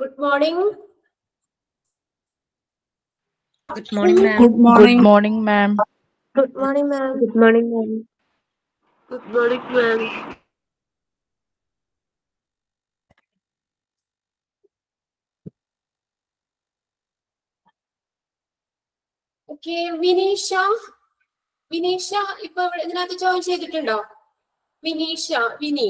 Good morning. Good morning, ma'am. Good morning. Good morning, ma'am. Good morning, ma'am. Good morning, ma'am. Good morning, ma'am. Okay Vineesha Vineesha ഇപ്പൊ ഇവിടെ ഇതിനകത്ത് join ചെയ്തിട്ടുണ്ടോ വിനീഷ വിനി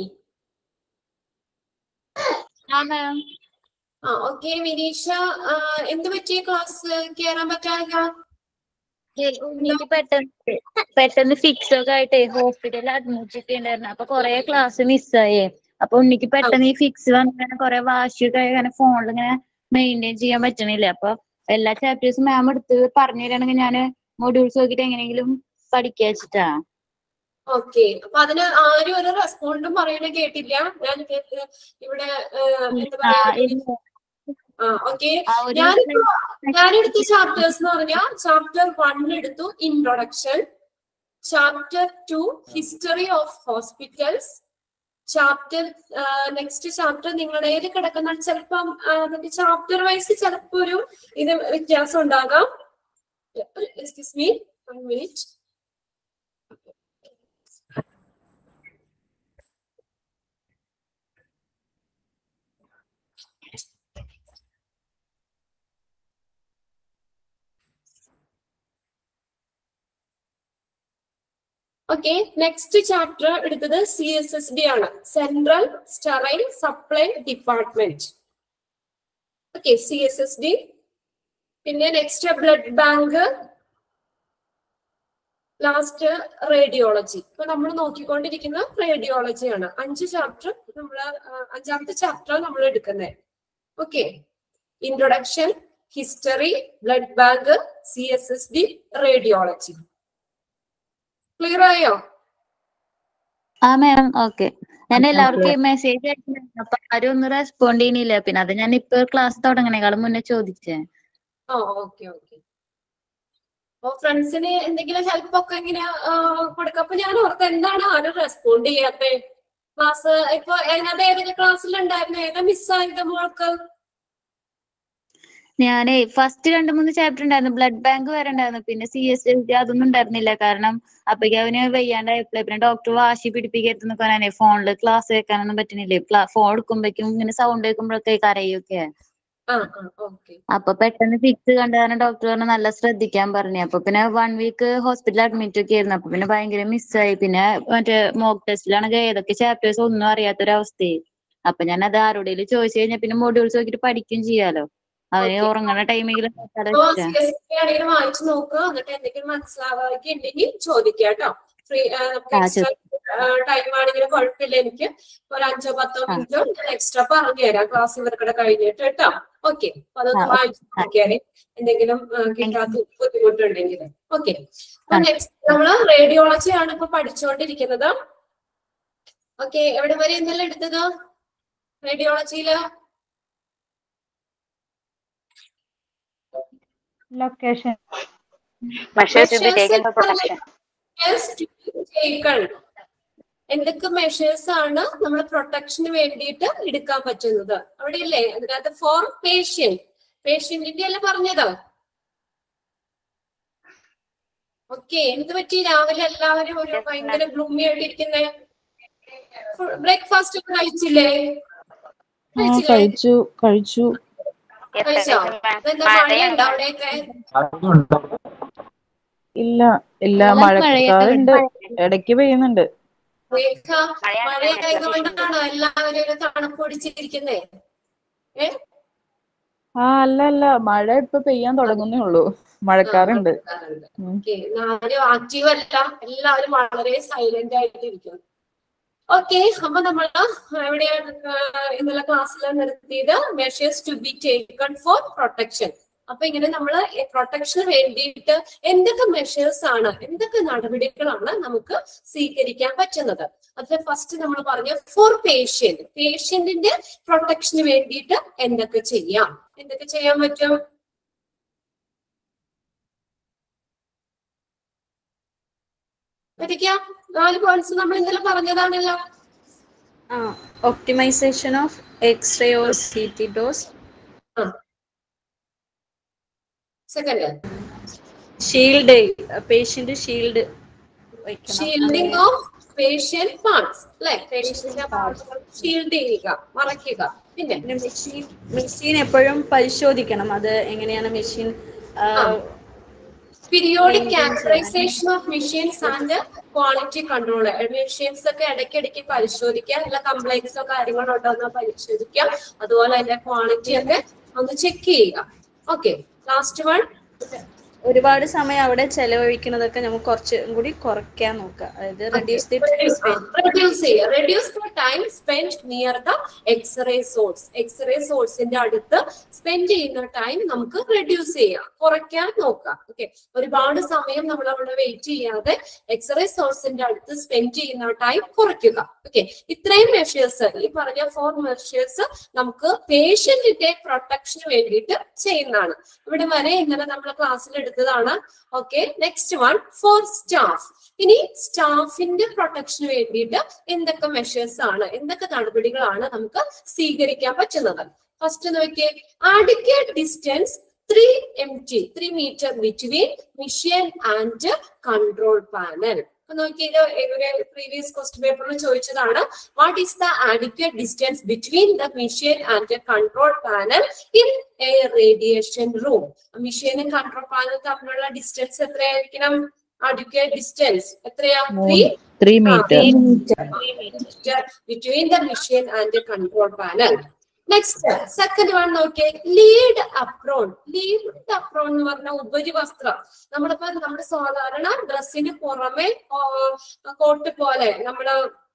ആ മാം ആ okay Vineesha ആ, എന്ത് പറ്റിയ ക്ലാസ് കേറാൻ പറ്റാതെ എനിക്ക് പെട്ടെന്ന് പെട്ടെന്ന് ഫിക്സ് ഒക്കെ ആയിട്ടേ ഹോസ്പിറ്റലിൽ അഡ്മിറ്റ് ഒക്കെ ഉണ്ടായിരുന്നു അപ്പൊ കൊറേ ക്ലാസ് മിസ്സായേ അപ്പൊ ഉണ്ണിക്ക് പെട്ടെന്ന് ഈ ഫിക്സ് വന്നിങ്ങനെ കൊറേ വാശിയൊക്കെ ആയി ഇങ്ങനെ ഫോണിൽ ഇങ്ങനെ മെയിൻറ്റെയിൻ ചെയ്യാൻ പറ്റണില്ല അപ്പൊ എല്ലാ ചാപ്റ്റേഴ്സും മാം എടുത്ത് പറഞ്ഞു തരാണെങ്കിൽ ഞാൻ മൊഡ്യൂൾസ് നോക്കിയിട്ട് എങ്ങനെയെങ്കിലും പഠിക്കുക വെച്ചിട്ടാ ഓക്കെ അപ്പൊ അതിന് ആരും ഒരു റെസ്പോണ്ടും പറയണ കേട്ടില്ല ഞാൻ കേ- ഇവിടെ ആ, എന്താ ആ, പറയാ ഇല്ല. ആ ഓക്കെ ആ ഒരു ഞാനിപ്പോ ഞാനെടുത്ത ചാപ്റ്റേഴ്സ് എന്ന് പറഞ്ഞാൽ ചാപ്റ്റർ വൺ എടുത്തു introduction chapter two history of hospitals chapter next chapter നിങ്ങളുടെ ഏത് കിടക്കുന്ന ചിലപ്പം ചാപ്റ്റർ വൈസ് ചിലപ്പോ ഒരു ഇത് വ്യത്യാസം ഉണ്ടാകാം excuse me one minute okay next chapter എടുത്തത് സി എസ് എസ് ഡി ആണ് central sterile supply department okay C S S D പിന്നെ next blood bank last radiology ഇപ്പൊ നമ്മൾ നോക്കിക്കൊണ്ടിരിക്കുന്ന റേഡിയോളജി ആണ് അഞ്ച് ചാപ്റ്റർ നമ്മൾ അഞ്ചാമത്തെ ചാപ്റ്റർ നമ്മൾ എടുക്കുന്നത് okay introduction history blood bank C S S D radiology clear ആയോ ആ മാം ഓക്കെ ഞാൻ എല്ലാവർക്കും മെസ്സേജ് അയച്ചിരുന്നു അപ്പൊ ആരും ഒന്നും റെസ്പോണ്ട് ചെയ്യുന്നില്ല പിന്നെ അത് ഞാൻ ഇപ്പൊ ക്ലാസ് തുടങ്ങണേക്കാളും മുന്നേ ചോദിച്ചേ ഓ ഓക്കെ ഓക്കെ അപ്പൊ ഫ്രണ്ട്സിന് എന്തെങ്കിലും ഹെൽപ്പ് ഒക്കെ ഇങ്ങനെ കൊടുക്കാം അപ്പൊ ഞാൻ ഓർത്ത് എന്താണ് ആരും റെസ്പോണ്ട് ചെയ്യാത്ത ക്ലാസ് ഇപ്പൊ അതിനകത്ത് ഏതൊക്കെ ക്ലാസ്സിലുണ്ടായിരുന്നു ഏതാ മിസ്സായത് മോൾക്ക് ഞാനേ ഫസ്റ്റ് രണ്ട് മൂന്ന് ചാപ്റ്റർ ഉണ്ടായിരുന്നു ബ്ലഡ് ബാങ്ക് വരെ ഉണ്ടായിരുന്നു പിന്നെ സി എസ് എൽ ടി അതൊന്നും ഉണ്ടായിരുന്നില്ല കാരണം അപ്പഴേക്ക് അവന് വയ്യാണ്ടായപ്പോഴേ പിന്നെ ഡോക്ടർ വാശി പിടിപ്പിക്കരുതെന്ന് പറയാനേ ഫോണില് ക്ലാസ് കേൾക്കാനൊന്നും പറ്റുന്നില്ലേ ഫോൺ എടുക്കുമ്പോഴേക്കും ഇങ്ങനെ സൗണ്ട് കേൾക്കുമ്പോഴൊക്കെ കരയൊക്കെ ആ ആ ഓക്കെ അപ്പൊ പെട്ടെന്ന് ഫിക്സ് കണ്ട കാരണം ഡോക്ടർ പറഞ്ഞു നല്ല ശ്രദ്ധിക്കാൻ പറഞ്ഞു അപ്പൊ പിന്നെ വൺ വീക്ക് ഹോസ്പിറ്റലിൽ അഡ്മിറ്റ് ഒക്കെ ആയിരുന്നു അപ്പൊ പിന്നെ ഭയങ്കര മിസ്സായി പിന്നെ മറ്റേ മോക്ക് ടെസ്റ്റിലാണെങ്കിൽ ഏതൊക്കെ ചാപ്റ്റേഴ്സ് ഒന്നും അറിയാത്തൊരവസ്ഥയായി അപ്പൊ ഞാൻ അത് ആരോടെങ്കിലും ചോദിച്ചു കഴിഞ്ഞാൽ പിന്നെ മൊഡ്യൂൾസ് നോക്കിയിട്ട് പഠിക്കും ചെയ്യാലോ അവന് Okay. ഉറങ്ങണ ടൈമിൽ അപ്പൊ സി എസ് ആണെങ്കിലും വായിച്ചു നോക്കുക എന്നിട്ട് എന്തെങ്കിലും മനസ്സിലാവാതെ ഉണ്ടെങ്കിൽ ചോദിക്കുക കേട്ടോ ഫ്രീ നമുക്ക് ആ, എക്സ്ട്രാ ടൈം ആണെങ്കിലും കുഴപ്പമില്ല എനിക്ക് ഒരു അഞ്ചോ പത്തോ ആ. മിനിറ്റോ എക്സ്ട്രാ പറഞ്ഞു തരാം ക്ലാസ് ഇവർക്കിടെ കഴിഞ്ഞിട്ട് കേട്ടോ ഓക്കെ അപ്പൊ അതൊന്ന് ആ, okay. വായിച്ചു നോക്കിയാല് എന്തെങ്കിലും ആ, കിട്ടാത്ത ബുദ്ധിമുട്ടുണ്ടെങ്കിൽ ഓക്കെ അപ്പൊ ആ. നെക്സ്റ്റ് നമ്മള് റേഡിയോളജി ആണ് ഇപ്പൊ പഠിച്ചുകൊണ്ടിരിക്കുന്നത് ഓക്കെ എവിടെ വരെ എന്തെല്ലാം എടുത്തത് റേഡിയോളജിയില് Location. Measures to be Measures taken for എന്ന് protection. Measures to be taken. എന്തൊക്കെ മെഷേഴ്സ് ആണ് നമ്മൾ പ്രൊട്ടക്ഷന് വേണ്ടിയിട്ട് എടുക്കാൻ പറ്റുന്നത് അവിടെയല്ലേ അതിനകത്ത് ഫോർ പേഷ്യൻ പേഷ്യന്റിന്റെ അല്ലേ പറഞ്ഞത് ഓക്കെ എന്ത് പറ്റി രാവിലെ എല്ലാവരും ഒരു ഭയങ്കര ഗ്ലൂമി ആയിട്ടിരിക്കുന്നേ ബ്രേക്ക്ഫാസ്റ്റ് ഒക്കെ കഴിച്ചില്ലേ ആ കഴിച്ചില്ലേ കഴിച്ചു കഴിച്ചു Yes, കഴിച്ചോ sir. Ma'am, അതെന്താ മഴയുണ്ടോ? മഴയുണ്ടോ അവിടെയൊക്കെ ഇല്ല ഇല്ല നല്ല മഴക്കാറുണ്ട് ഇടയ്ക്ക് പെയ്യുന്നുണ്ട് രേഖ മഴയാണ് മഴയായതുകൊണ്ടാണോ എല്ലാവരും ഒരു തണുപ്പ് പിടിച്ചിരിക്കുന്നേ ഏ ആ അല്ല അല്ല മഴ ഇപ്പൊ പെയ്യാൻ തുടങ്ങുന്നേ ഉള്ളൂ മഴക്കാറുണ്ട് ഉം. ഓക്കെ ആരും ആക്റ്റീവ് അല്ല എല്ലാവരും വളരെ സൈലന്റ് ആയിട്ടിരിക്കുന്നു ഓക്കെ അപ്പൊ നമ്മൾ എവിടെയാണ് ആഹ് ഇന്നലെ ക്ലാസ്സിൽ നിർത്തിയത് measures to be taken for protection അപ്പൊ ഇങ്ങനെ നമ്മൾ പ്രൊട്ടക്ഷന് വേണ്ടിയിട്ട് എന്തൊക്കെ മെഷേഴ്സ് ആണ് എന്തൊക്കെ നടപടികളാണ് നമുക്ക് സ്വീകരിക്കാൻ പറ്റുന്നത് അതിൽ ഫസ്റ്റ് നമ്മൾ പറഞ്ഞ ഫോർ പേഷ്യന്റ് പേഷ്യന്റിന്റെ പ്രൊട്ടക്ഷന് വേണ്ടിയിട്ട് എന്തൊക്കെ ചെയ്യാം എന്തൊക്കെ ചെയ്യാൻ പറ്റും പറ്റിക്കാം നാല് പോയിന്റ്സ് നമ്മൾ ഇന്നലെ പറഞ്ഞതാണല്ലോ optimization of X-ray or CT dose, second shield patient shield വെക്കണം ഷീൽഡിംഗ് ഓഫ് പേഷ്യൻ പാർട്സ് അല്ലെ പേഷ്യന്റിന്റെ പാർട്സുകൾ ഷീൽഡ് ചെയ്യുക മറയ്ക്കുക പിന്നെ പിന്നെ മെഷീൻ മെഷീൻ എപ്പോഴും പരിശോധിക്കണം അത് എങ്ങനെയാണ് മെഷീൻ പീരിയോഡിക് Maintain ചെയ്യാൻ. Characterisation of machines and quality control machines ഒക്കെ ഇടയ്ക്കിടയ്ക്ക് പരിശോധിക്കുക എല്ലാ കംപ്ലൈൻസോ കാര്യങ്ങളോ ഉണ്ടോ എന്ന് പരിശോധിക്കുക അതുപോലെ അതിന്റെ ക്വാളിറ്റി ഒക്കെ ഒന്ന് ചെക്ക് ചെയ്യുക ഓക്കെ ലാസ്റ്റ് വൺ ഒരുപാട് സമയം അവിടെ ചെലവഴിക്കുന്നതൊക്കെ നമുക്ക് കുറച്ചും കൂടി കുറയ്ക്കാൻ നോക്കുക അതായത് റെഡ്യൂസ് ദി റെഡ്യൂസ് ചെയ്യുക reduce the time spend near the X-ray source X-ray സോഴ്സിന്റെ അടുത്ത് സ്പെൻഡ് ചെയ്യുന്ന ടൈം നമുക്ക് റെഡ്യൂസ് ചെയ്യാം കുറയ്ക്കാൻ നോക്കാം ഓക്കെ ഒരുപാട് സമയം നമ്മൾ അവിടെ വെയിറ്റ് ചെയ്യാതെ എക്സ്റേ സോഴ്സിന്റെ അടുത്ത് സ്പെൻഡ് ചെയ്യുന്ന ടൈം കുറയ്ക്കുക ഓക്കെ ഇത്രയും മെഷേഴ്സ് ഈ പറഞ്ഞ ഫോർ മെഷേഴ്സ് നമുക്ക് പേഷ്യന്റിന്റെ പ്രൊട്ടക്ഷന് വേണ്ടിയിട്ട് ചെയ്യുന്നതാണ് ഇവിടെ വരെ ഇന്നലെ നമ്മൾ ക്ലാസ്സിൽ എടുത്തതാണ് okay next one for staff ഇനി സ്റ്റാഫിന്റെ പ്രൊട്ടക്ഷന് വേണ്ടിയിട്ട് എന്തൊക്കെ മെഷേഴ്സ് ആണ് എന്തൊക്കെ നടപടികളാണ് നമുക്ക് സ്വീകരിക്കാൻ പറ്റുന്നത് ഫസ്റ്റ് നോക്കിയേ adequate distance three M T three metre between machine and control panel നോക്കിയത് ഒരു പ്രീവിയസ് ക്വസ്റ്റ്യൻ പേപ്പറിൽ ചോദിച്ചതാണ് what is the adequate distance between the machine and control panel in a radiation room മിഷ്യനും കൺട്രോൾ പാനൽ തമ്മിലുള്ള distance എത്രയായിരിക്കണം adequate distance എത്രയാ three three metre between the machine and the control panel next second one നോക്കിയേ lead apron lead apron എന്ന് പറഞ്ഞ ഉപരിവസ്ത്രം നമ്മളിപ്പോ നമ്മുടെ സാധാരണ ഡ്രസ്സിന് പുറമെ കോട്ട് പോലെ നമ്മള്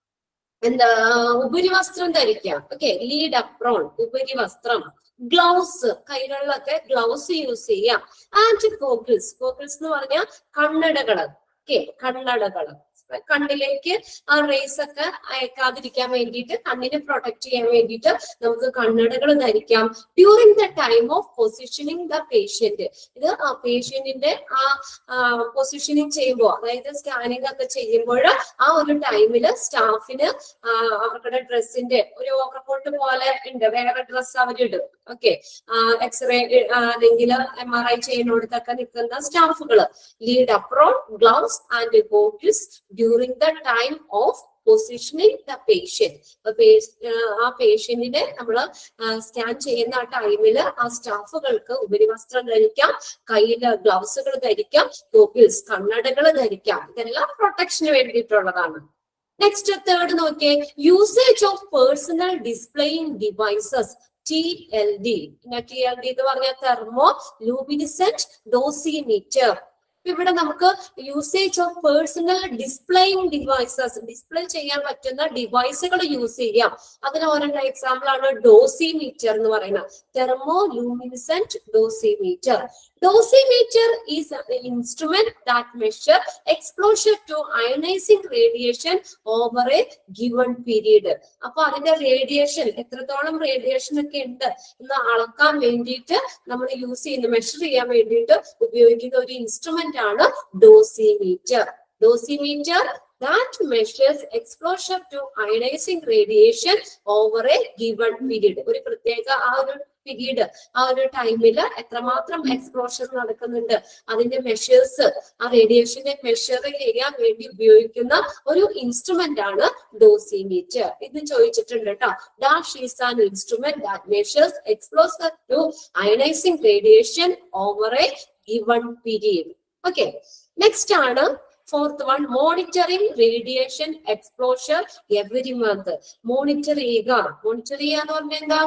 എന്താ ഉപരിവസ്ത്രം ധരിക്കാം ഓക്കെ ലീഡ് അപ്രോൺ ഉപരിവസ്ത്രം ഗ്ലൗസ് കൈകളിലൊക്കെ ഗ്ലൗസ് യൂസ് ചെയ്യാം ആൻഡ് ഗോഗിൾസ് ഗോഗിൾസ് എന്ന് പറഞ്ഞാൽ കണ്ണടകള് ഓക്കെ കണ്ണടകള് കണ്ണിലേക്ക് ആ റേസ് ഒക്കെ അയക്കാതിരിക്കാൻ വേണ്ടിയിട്ട് കണ്ണിനെ പ്രൊട്ടക്ട് ചെയ്യാൻ വേണ്ടിയിട്ട് നമുക്ക് കണ്ണടകൾ ധരിക്കാം during the time of positioning the patient ഇത് ആ പേഷ്യന്റിന്റെ ആ പൊസിഷനിങ് ചെയ്യുമ്പോൾ അതായത് സ്കാനിങ് ഒക്കെ ചെയ്യുമ്പോൾ ആ ഒരു ടൈമില് സ്റ്റാഫിന് അവരുടെ ഡ്രസ്സിന്റെ ഒരു ഓവർകോട്ട് പോലെ ഉണ്ട് വേറെ ഡ്രസ്സ് അവരിടും ഓക്കെ എക്സ്റേ അല്ലെങ്കിൽ എം ആർ ഐ ചെയ്യുന്നിടത്തൊക്കെ നിൽക്കുന്ന സ്റ്റാഫുകൾ lead apron gloves and goggles during the time of positioning the patient ആ പേഷ്യന്റിനെ നമ്മൾ സ്കാൻ ചെയ്യുന്ന ആ ടൈമിൽ ആ സ്റ്റാഫുകൾക്ക് ഉപരിവസ്ത്രം ധരിക്കാം കയ്യില് ഗ്ലൗസുകൾ ധരിക്കാം ഗോഗിൾസ് കണ്ണടകൾ ധരിക്കാം ഇതെല്ലാം പ്രൊട്ടക്ഷന് വേണ്ടിയിട്ടുള്ളതാണ് നെക്സ്റ്റ് തേർഡ് നോക്കിയേ usage of personal displaying devices T L D പിന്നെ ടി എൽ ഡി എന്ന് പറഞ്ഞ തെർമോ ലൂമിനിസെന്റ് ഡോസിമീറ്റർ ഇവിടെ നമുക്ക് usage of personal displaying devices display ചെയ്യാൻ പറ്റുന്ന ഡിവൈസുകൾ യൂസ് ചെയ്യാം അതിന് ഒരെണ്ണം എക്സാമ്പിൾ ആണ് ഡോസിമീറ്റർ എന്ന് പറയുന്നത് thermoluminescent dosimeter dosimeter is instrument that measure exposure to ionising radiation over a given period അപ്പൊ അതിന്റെ റേഡിയേഷൻ എത്രത്തോളം റേഡിയേഷൻ ഒക്കെ ഉണ്ട് എന്ന് അളക്കാൻ വേണ്ടിയിട്ട് നമ്മൾ യൂസ് ചെയ്യുന്ന മെഷർ ചെയ്യാൻ വേണ്ടിയിട്ട് ഉപയോഗിക്കുന്ന ഒരു ഇൻസ്ട്രുമെന്റ് ആണ് dosimeter dosimeter that measures exposure to ionizing radiation over a given period ഒരു പ്രത്യേക ആ ഒരു പീരീഡ് ആ ഒരു ടൈമിൽ എത്രമാത്രം എക്സ്പ്ലോഷർ നടക്കുന്നുണ്ട് അതിന്റെ മെഷേഴ്സ് ആ റേഡിയേഷനെ മെഷർ ചെയ്യാൻ വേണ്ടി ഉപയോഗിക്കുന്ന ഒരു ഇൻസ്ട്രുമെന്റ് ആണ് ഡോസിമീറ്റർ ഇത് ചോദിച്ചിട്ടുണ്ട് കേട്ടോ dash is an instrument that measures exposure to ionising radiation over a given period okay next ആണ് fourth one monitoring radiation exposure every month monitor ചെയ്യുക മോണിറ്റർ ചെയ്യുക എന്ന് പറഞ്ഞാൽ എന്താ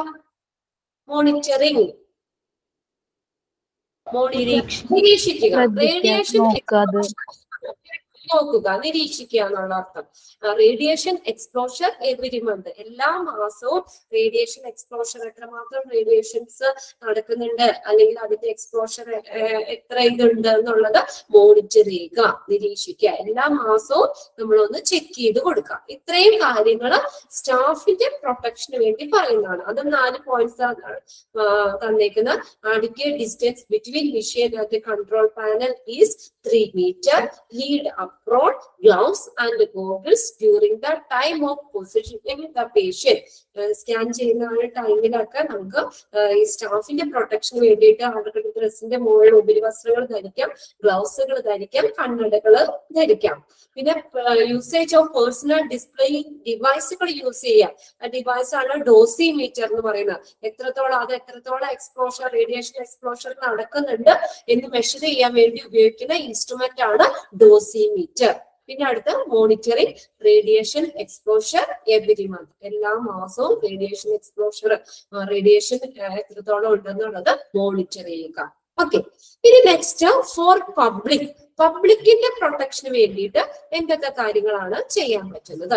മോണിറ്ററിംഗ് നിരീക്ഷിക്കുക റേഡിയേഷൻ നോക്കാതെ നോക്കുക നിരീക്ഷിക്കുക എന്നുള്ള അർത്ഥം റേഡിയേഷൻ എക്സ്പ്ലോഷർ എവരി മന്ത് എല്ലാ മാസവും റേഡിയേഷൻ എക്സ്പ്ലോഷർ എത്രമാത്രം റേഡിയേഷൻസ് നടക്കുന്നുണ്ട് അല്ലെങ്കിൽ അതിന്റെ എക്സ്പ്ലോഷർ എത്ര ഇതുണ്ട് എന്നുള്ളത് മോണിറ്റർ ചെയ്യുക നിരീക്ഷിക്കുക എല്ലാ മാസവും നമ്മളൊന്ന് ചെക്ക് ചെയ്ത് കൊടുക്കുക ഇത്രയും കാര്യങ്ങൾ സ്റ്റാഫിന്റെ പ്രൊട്ടക്ഷന് വേണ്ടി പറയുന്നതാണ് അത് നാല് പോയിന്റ്സ് തന്നേക്കുന്ന adequate distance between machine and control panel is three metre lead apron gloves and goggles during the time of positioning the patient scan ചെയ്യുന്ന ആ ടൈമിലൊക്കെ നമുക്ക് ഏഹ് ഈ സ്റ്റാഫിന്റെ പ്രൊട്ടക്ഷന് വേണ്ടിയിട്ട് അവർക്ക് ഡ്രസ്സിന്റെ മുകളിൽ ഉപരിവസ്ത്രങ്ങൾ ധരിക്കാം ഗ്ലൗസുകൾ ധരിക്കാം കണ്ണടകൾ ധരിക്കാം പിന്നെ യൂസേജ് ഓഫ് പേഴ്സണൽ ഡിസ്പ്ലേയിങ് ഡിവൈസുകൾ യൂസ് ചെയ്യാം ആ ഡിവൈസ് ആണ് ഡോസിമീറ്റർ എന്ന് പറയുന്നത് എത്രത്തോളം അത് എത്രത്തോളം എക്സ്പ്ലോഷർ റേഡിയേഷൻ എക്സ്പ്ലോഷർ നടക്കുന്നുണ്ട് എന്ന് മെഷർ ചെയ്യാൻ വേണ്ടി ഉപയോഗിക്കുന്ന ഇൻസ്ട്രുമെന്റ് ആണ് ഡോസിമീറ്റർ പിന്നെ അടുത്ത monitoring radiation exposure every month എല്ലാ മാസവും റേഡിയേഷൻ എക്സ്പ്ലോഷർ റേഡിയേഷൻ എത്രത്തോളം ഉണ്ടെന്നുള്ളത് മോണിറ്റർ ചെയ്യുക ഓക്കെ ഇനി നെക്സ്റ്റ് ഫോർ പബ്ലിക് പബ്ലിക്കിന്റെ പ്രൊട്ടക്ഷന് വേണ്ടിയിട്ട് എന്തൊക്കെ കാര്യങ്ങളാണ് ചെയ്യാൻ പറ്റുന്നത്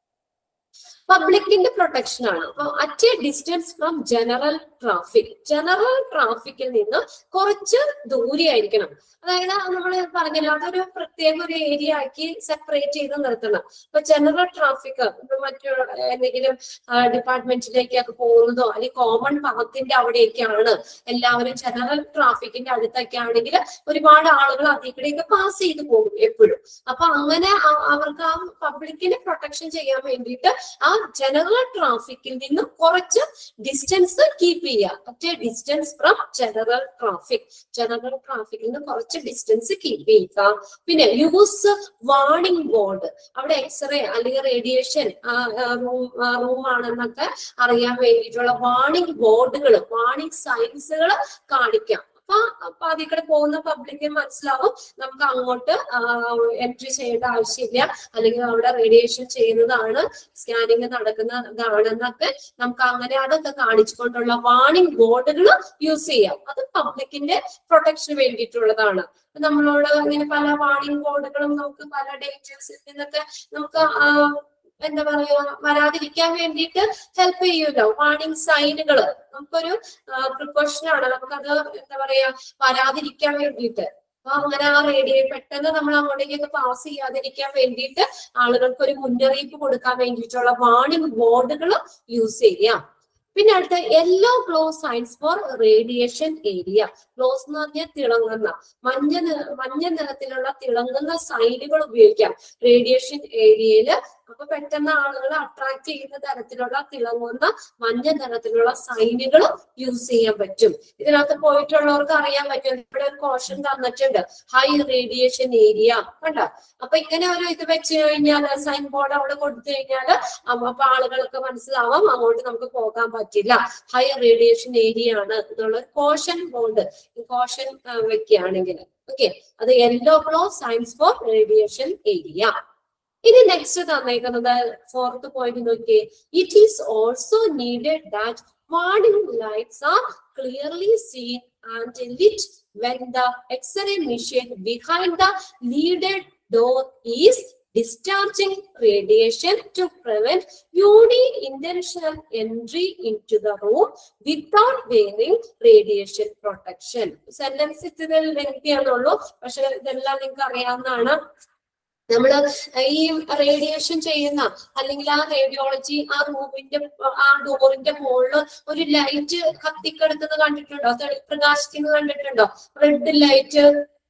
പബ്ലിക്കിന്റെ പ്രൊട്ടക്ഷൻ ആണ് അപ്പൊ at a distance from general traffic general ട്രാഫിക്കിൽ നിന്ന് കുറച്ച് ദൂരെ ആയിരിക്കണം അതായത് നമ്മൾ പറഞ്ഞല്ലോ അതൊരു പ്രത്യേക ഒരു ഏരിയ ആക്കി സെപ്പറേറ്റ് ചെയ്ത് നിർത്തണം ഇപ്പൊ ജനറൽ ട്രാഫിക് മറ്റു എന്തെങ്കിലും ഡിപ്പാർട്ട്മെന്റിലേക്കൊക്കെ പോകുന്നതോ അല്ലെങ്കിൽ കോമൺ പാത്തിന്റെ അവിടേക്കാണ് എല്ലാവരും ജനറൽ ട്രാഫിക്കിന്റെ അടുത്തൊക്കെ ആണെങ്കിൽ ഒരുപാട് ആളുകൾ അതിൽ കൂടെയൊക്കെ പാസ് ചെയ്ത് പോകും എപ്പോഴും അപ്പൊ അങ്ങനെ അ- അവർക്ക് ആ പബ്ലിക്കിനെ പ്രൊട്ടക്ഷൻ ചെയ്യാൻ വേണ്ടിയിട്ട് ആ ജനറൽ ട്രാഫിക്കിൽ നിന്ന് കുറച്ച് ഡിസ്റ്റൻസ് കീപ്പ് ചെയ്യുക at distance from general traffic general ട്രാഫിക്കിൽ നിന്ന് കുറച്ച് ഡിസ്റ്റൻസ് കീപ്പ് ചെയ്യുക പിന്നെ യൂസ് വാർണിംഗ് ബോർഡ് അവിടെ എക്സ്റേ അല്ലെങ്കിൽ റേഡിയേഷൻ റൂം റൂം ആണെന്നൊക്കെ അറിയാൻ വേണ്ടിയിട്ടുള്ള വാർണിംഗ് ബോർഡുകൾ വാർണിംഗ് സൈൻസുകൾ കാണിക്കാം അപ്പൊ അപ്പൊ അതിൽ കൂടെ പോകുന്ന പബ്ലിക്കിന് മനസ്സിലാവും നമുക്ക് അങ്ങോട്ട് എൻട്രി ചെയ്യേണ്ട ആവശ്യമില്ല അല്ലെങ്കിൽ അവിടെ റേഡിയേഷൻ ചെയ്യുന്നതാണ് സ്കാനിങ് നടക്കുന്നതാണെന്നൊക്കെ നമുക്ക് അങ്ങനെ അതൊക്കെ കാണിച്ചുകൊണ്ടുള്ള വാർണിംഗ് ബോർഡുകൾ യൂസ് ചെയ്യാം അത് പബ്ലിക്കിന്റെ പ്രൊട്ടക്ഷന് വേണ്ടിയിട്ടുള്ളതാണ് അപ്പൊ നമ്മളോട് ഇങ്ങനെ പല വാർണിംഗ് ബോർഡുകളും നമുക്ക് പല ഡേറ്റൽസിൽ നിന്നൊക്കെ നമുക്ക് ആ, എന്താ പറയാ വരാതിരിക്കാൻ വേണ്ടിയിട്ട് ഹെൽപ്പ് ചെയ്യൂലോ വാർണിംഗ് സൈനുകൾ നമുക്കൊരു പ്രിക്കോഷൻ ആണ് നമുക്കത് എന്താ പറയാ വരാതിരിക്കാൻ വേണ്ടിയിട്ട് അപ്പൊ അങ്ങനെ ആ റേഡിയോ പെട്ടെന്ന് നമ്മൾ അങ്ങോട്ടേക്കൊക്കെ പാസ് ചെയ്യാതിരിക്കാൻ വേണ്ടിയിട്ട് ആളുകൾക്ക് ഒരു മുന്നറിയിപ്പ് കൊടുക്കാൻ വേണ്ടിയിട്ടുള്ള വാർണിംഗ് ബോർഡുകൾ യൂസ് ചെയ്യാം പിന്നെ അടുത്ത yellow glow signs for radiation area glows എന്ന് പറഞ്ഞാൽ തിളങ്ങുന്ന മഞ്ഞ നിറ മഞ്ഞ നിറത്തിലുള്ള തിളങ്ങുന്ന സൈനുകൾ ഉപയോഗിക്കാം റേഡിയേഷൻ ഏരിയയില് അപ്പൊ പെട്ടെന്ന് ആളുകളെ അട്രാക്ട് ചെയ്യുന്ന തരത്തിലുള്ള തിളങ്ങുന്ന മഞ്ഞ നിറത്തിലുള്ള സൈനുകൾ യൂസ് ചെയ്യാൻ പറ്റും ഇതിനകത്ത് പോയിട്ടുള്ളവർക്ക് അറിയാൻ പറ്റും ഇവിടെ ഒരു കോഷൻ തന്നിട്ടുണ്ട് ഹൈ റേഡിയേഷൻ ഏരിയ കണ്ടോ അപ്പൊ ഇങ്ങനെ ഒരു ഇത് വെച്ച് കഴിഞ്ഞാൽ സൈൻ ബോർഡ് അവിടെ കൊടുത്തു കഴിഞ്ഞാൽ അപ്പൊ ആളുകൾക്ക് മനസ്സിലാവാം അങ്ങോട്ട് നമുക്ക് പോകാൻ പറ്റില്ല ഹൈ റേഡിയേഷൻ ഏരിയ ആണ് എന്നുള്ള കോഷൻ ബോർഡ് കോഷൻ വെക്കുകയാണെങ്കിൽ ഓക്കെ അത് yellow glow signs for radiation area ഇനി നെക്സ്റ്റ് തന്നേക്കുന്നത് ഫോർത്ത് പോയിന്റ് നോക്കിയേ it is also needed that warning lights are clearly seen and lit when the X-ray machine behind the leaded door is discharging radiation to prevent unidirectional entry into the room without wearing radiation protection. Sentence ഇതിൽ ലെങ്തിയാണുള്ളൂ പക്ഷെ ഇതെല്ലാം നിങ്ങൾക്ക് അറിയാവുന്നതാണ് നമ്മള് ഈ radiation ചെയ്യുന്ന അല്ലെങ്കിൽ ആ റേഡിയോളജി ആ റൂമിന്റെ ആ ഡോറിന്റെ മുകളിൽ ഒരു ലൈറ്റ് കത്തിക്കെടുക്കുന്നത് കണ്ടിട്ടുണ്ടോ തെളി പ്രകാശിക്കുന്നത് കണ്ടിട്ടുണ്ടോ റെഡ് ലൈറ്റ്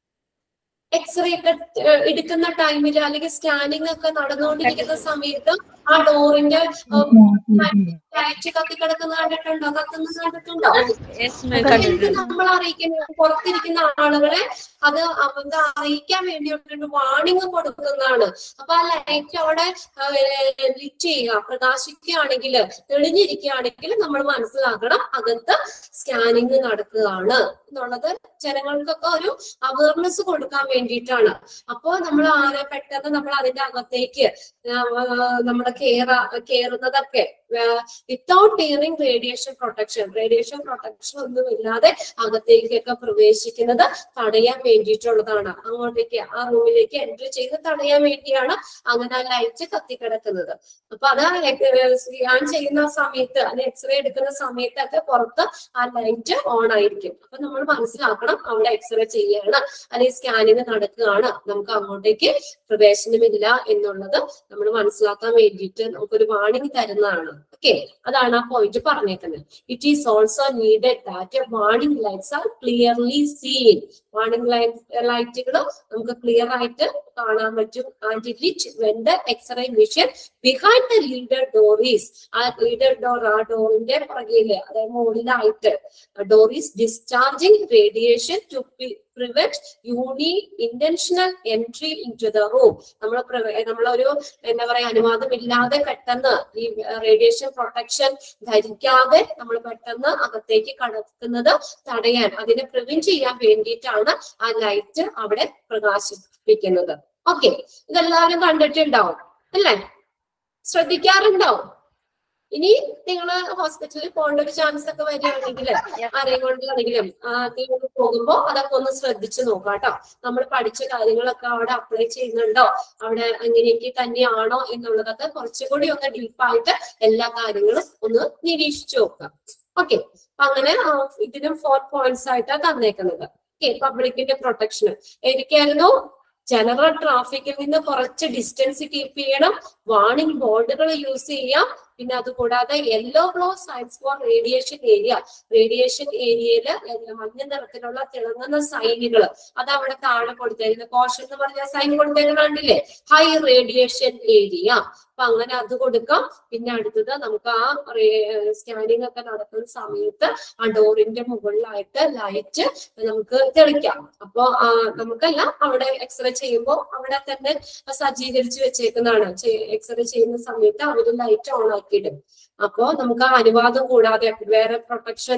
എക്സ്റേ ഒക്കെ ഏഹ് എടുക്കുന്ന ടൈമിൽ അല്ലെങ്കിൽ സ്കാനിങ് ഒക്കെ നടന്നുകൊണ്ടിരിക്കുന്ന സമയത്ത് ആ ഡോറിന്റെ ലൈറ്റ് കത്തിക്കിടക്കുന്നത് കണ്ടിട്ടുണ്ടോ കത്തുന്നത് കണ്ടിട്ടുണ്ടോ യെസ് മാം അപ്പൊ എന്ത് കണ്ടിട്ടുണ്ട് നമ്മൾ അറിയിക്കുന്ന പുറത്തിരിക്കുന്ന ആളുകളെ അത് അവർക്ക് അറിയിക്കാൻ വേണ്ടിയിട്ട് വാണിംഗ് കൊടുക്കുന്നതാണ് അപ്പൊ ആ ലൈറ്റ് അവിടെ ലിറ്റ് ചെയ്യുക പ്രകാശിക്കുകയാണെങ്കിൽ തെളിഞ്ഞിരിക്കുകയാണെങ്കിൽ നമ്മൾ മനസ്സിലാക്കണം അകത്ത് സ്കാനിങ് നടക്കുകയാണ് എന്നുള്ളത് ജനങ്ങൾക്കൊക്കെ ഒരു അവയർനെസ് കൊടുക്കാൻ വേണ്ടിയിട്ടാണ് അപ്പോൾ നമ്മൾ ആരെ പെട്ടെന്ന് നമ്മൾ അതിന്റെ അകത്തേക്ക് നമ്മുടെ കെയർ കയറുന്നതൊക്കെ without tearing radiation protection radiation protection ഒന്നും ഇല്ലാതെ അകത്തേക്കൊക്കെ പ്രവേശിക്കുന്നത് തടയാൻ വേണ്ടിയിട്ടുള്ളതാണ് അങ്ങോട്ടേക്ക് ആ റൂമിലേക്ക് എൻട്രി ചെയ്ത് തടയാൻ വേണ്ടിയാണ് അങ്ങനെ ആ ലൈറ്റ് കത്തിക്കിടക്കുന്നത് അപ്പൊ അത് സ്കാൻ ചെയ്യുന്ന സമയത്ത് അത് എക്സ്റേ എടുക്കുന്ന സമയത്തൊക്കെ പുറത്ത് ആ ലൈറ്റ് ഓൺ ആയിരിക്കും അപ്പൊ നമ്മൾ മനസ്സിലാക്കണം അവിടെ എക്സ്റേ ചെയ്യാണ് അല്ലെങ്കിൽ സ്കാനിങ് നടക്കുകയാണ് നമുക്ക് അങ്ങോട്ടേക്ക് പ്രവേശനമില്ല എന്നുള്ളത് നമ്മൾ മനസ്സിലാക്കാൻ വേണ്ടി വേണ്ടിയിട്ട് നമുക്കൊരു വാണിംഗ് തരുന്നതാണ് ഓക്കെ അതാണ് ആ പോയിന്റ് പറഞ്ഞേക്കുന്നത് it is also needed that warning lights are clearly seen warning ലൈറ്റുകൾ നമുക്ക് ക്ലിയർ ആയിട്ട് കാണാൻ പറ്റും and lit when the X-ray machine behind the leader door is ആ ലീഡർ ഡോർ ആ ഡോറിന്റെ പുറകില് അതായത് മുകളിലായിട്ട് door is discharging radiation to prevent unintentional entry into the room നമ്മൾ നമ്മളൊരു എന്താ പറയാ അനുവാദമില്ലാതെ പെട്ടെന്ന് ഈ റേഡിയേഷൻ പ്രൊട്ടക്ഷൻ ധരിക്കാതെ നമ്മൾ പെട്ടെന്ന് അകത്തേക്ക് കടക്കുന്നത് തടയാൻ അതിനെ പ്രിവെന്റ് ചെയ്യാൻ വേണ്ടിയിട്ടാണ് ആ ലൈറ്റ് അവിടെ പ്രകാശിപ്പിക്കുന്നത് ഓക്കെ ഇതെല്ലാവരും കണ്ടിട്ടുണ്ടാവും അല്ലേ ശ്രദ്ധിക്കാറുണ്ടാവും ഇനി നിങ്ങൾ ഹോസ്പിറ്റലിൽ പോകേണ്ട ഒരു ചാൻസ് ഒക്കെ വരികയാണെങ്കിൽ ആരെയും കൊണ്ടാണെങ്കിലും നിങ്ങൾ പോകുമ്പോ അതൊക്കെ ഒന്ന് ശ്രദ്ധിച്ചു നോക്കാം കേട്ടോ നമ്മൾ പഠിച്ച കാര്യങ്ങളൊക്കെ അവിടെ അപ്ലൈ ചെയ്യുന്നുണ്ടോ അവിടെ അങ്ങനെയൊക്കെ തന്നെയാണോ എന്നുള്ളതൊക്കെ കുറച്ചുകൂടി ഒന്ന് ഡീപ്പായിട്ട് എല്ലാ കാര്യങ്ങളും ഒന്ന് നിരീക്ഷിച്ചു നോക്കാം ഓക്കെ അങ്ങനെ ആ, ഇതിനും ഫോർ പോയിന്റ്സ് ആയിട്ടാണ് തന്നേക്കുന്നത് ഓക്കെ പബ്ലിക്കിന്റെ പ്രൊട്ടക്ഷന് എനിക്കായിരുന്നു ജനറൽ ട്രാഫിക്കിൽ നിന്ന് കുറച്ച് ഡിസ്റ്റൻസ് കീപ്പ് ചെയ്യണം വാണിംഗ് ബോർഡുകൾ യൂസ് ചെയ്യാം പിന്നെ അതുകൂടാതെ yellow glow signs for radiation area radiation ഏരിയയില് മഞ്ഞ നിറത്തിലുള്ള തിളങ്ങുന്ന സൈനുകൾ അത് അവിടെ താഴെ കൊടുത്തേക്കുന്നത് കോഷൻ എന്ന് പറഞ്ഞ സൈൻ കൊടുത്തേക്കുന്നത് കണ്ടില്ലേ ഹൈ റേഡിയേഷൻ ഏരിയ അപ്പൊ അങ്ങനെ അത് കൊടുക്കാം പിന്നെ അടുത്തത് നമുക്ക് ആ സ്കാനിങ് ഒക്കെ നടക്കുന്ന സമയത്ത് ആ ഡോറിന്റെ മുകളിലായിട്ട് ലൈറ്റ് നമുക്ക് തെളിക്കാം അപ്പോ ആ, നമുക്കല്ല അവിടെ എക്സ്റേ ചെയ്യുമ്പോൾ അവിടെ തന്നെ സജ്ജീകരിച്ച് വെച്ചേക്കുന്നതാണ് എക്സ്റേ ചെയ്യുന്ന സമയത്ത് അവര് ലൈറ്റ് ഓൺ ആക്കിയിടും അപ്പോ നമുക്ക് ആ അനുവാദം കൂടാതെ വേറെ പ്രൊട്ടക്ഷൻ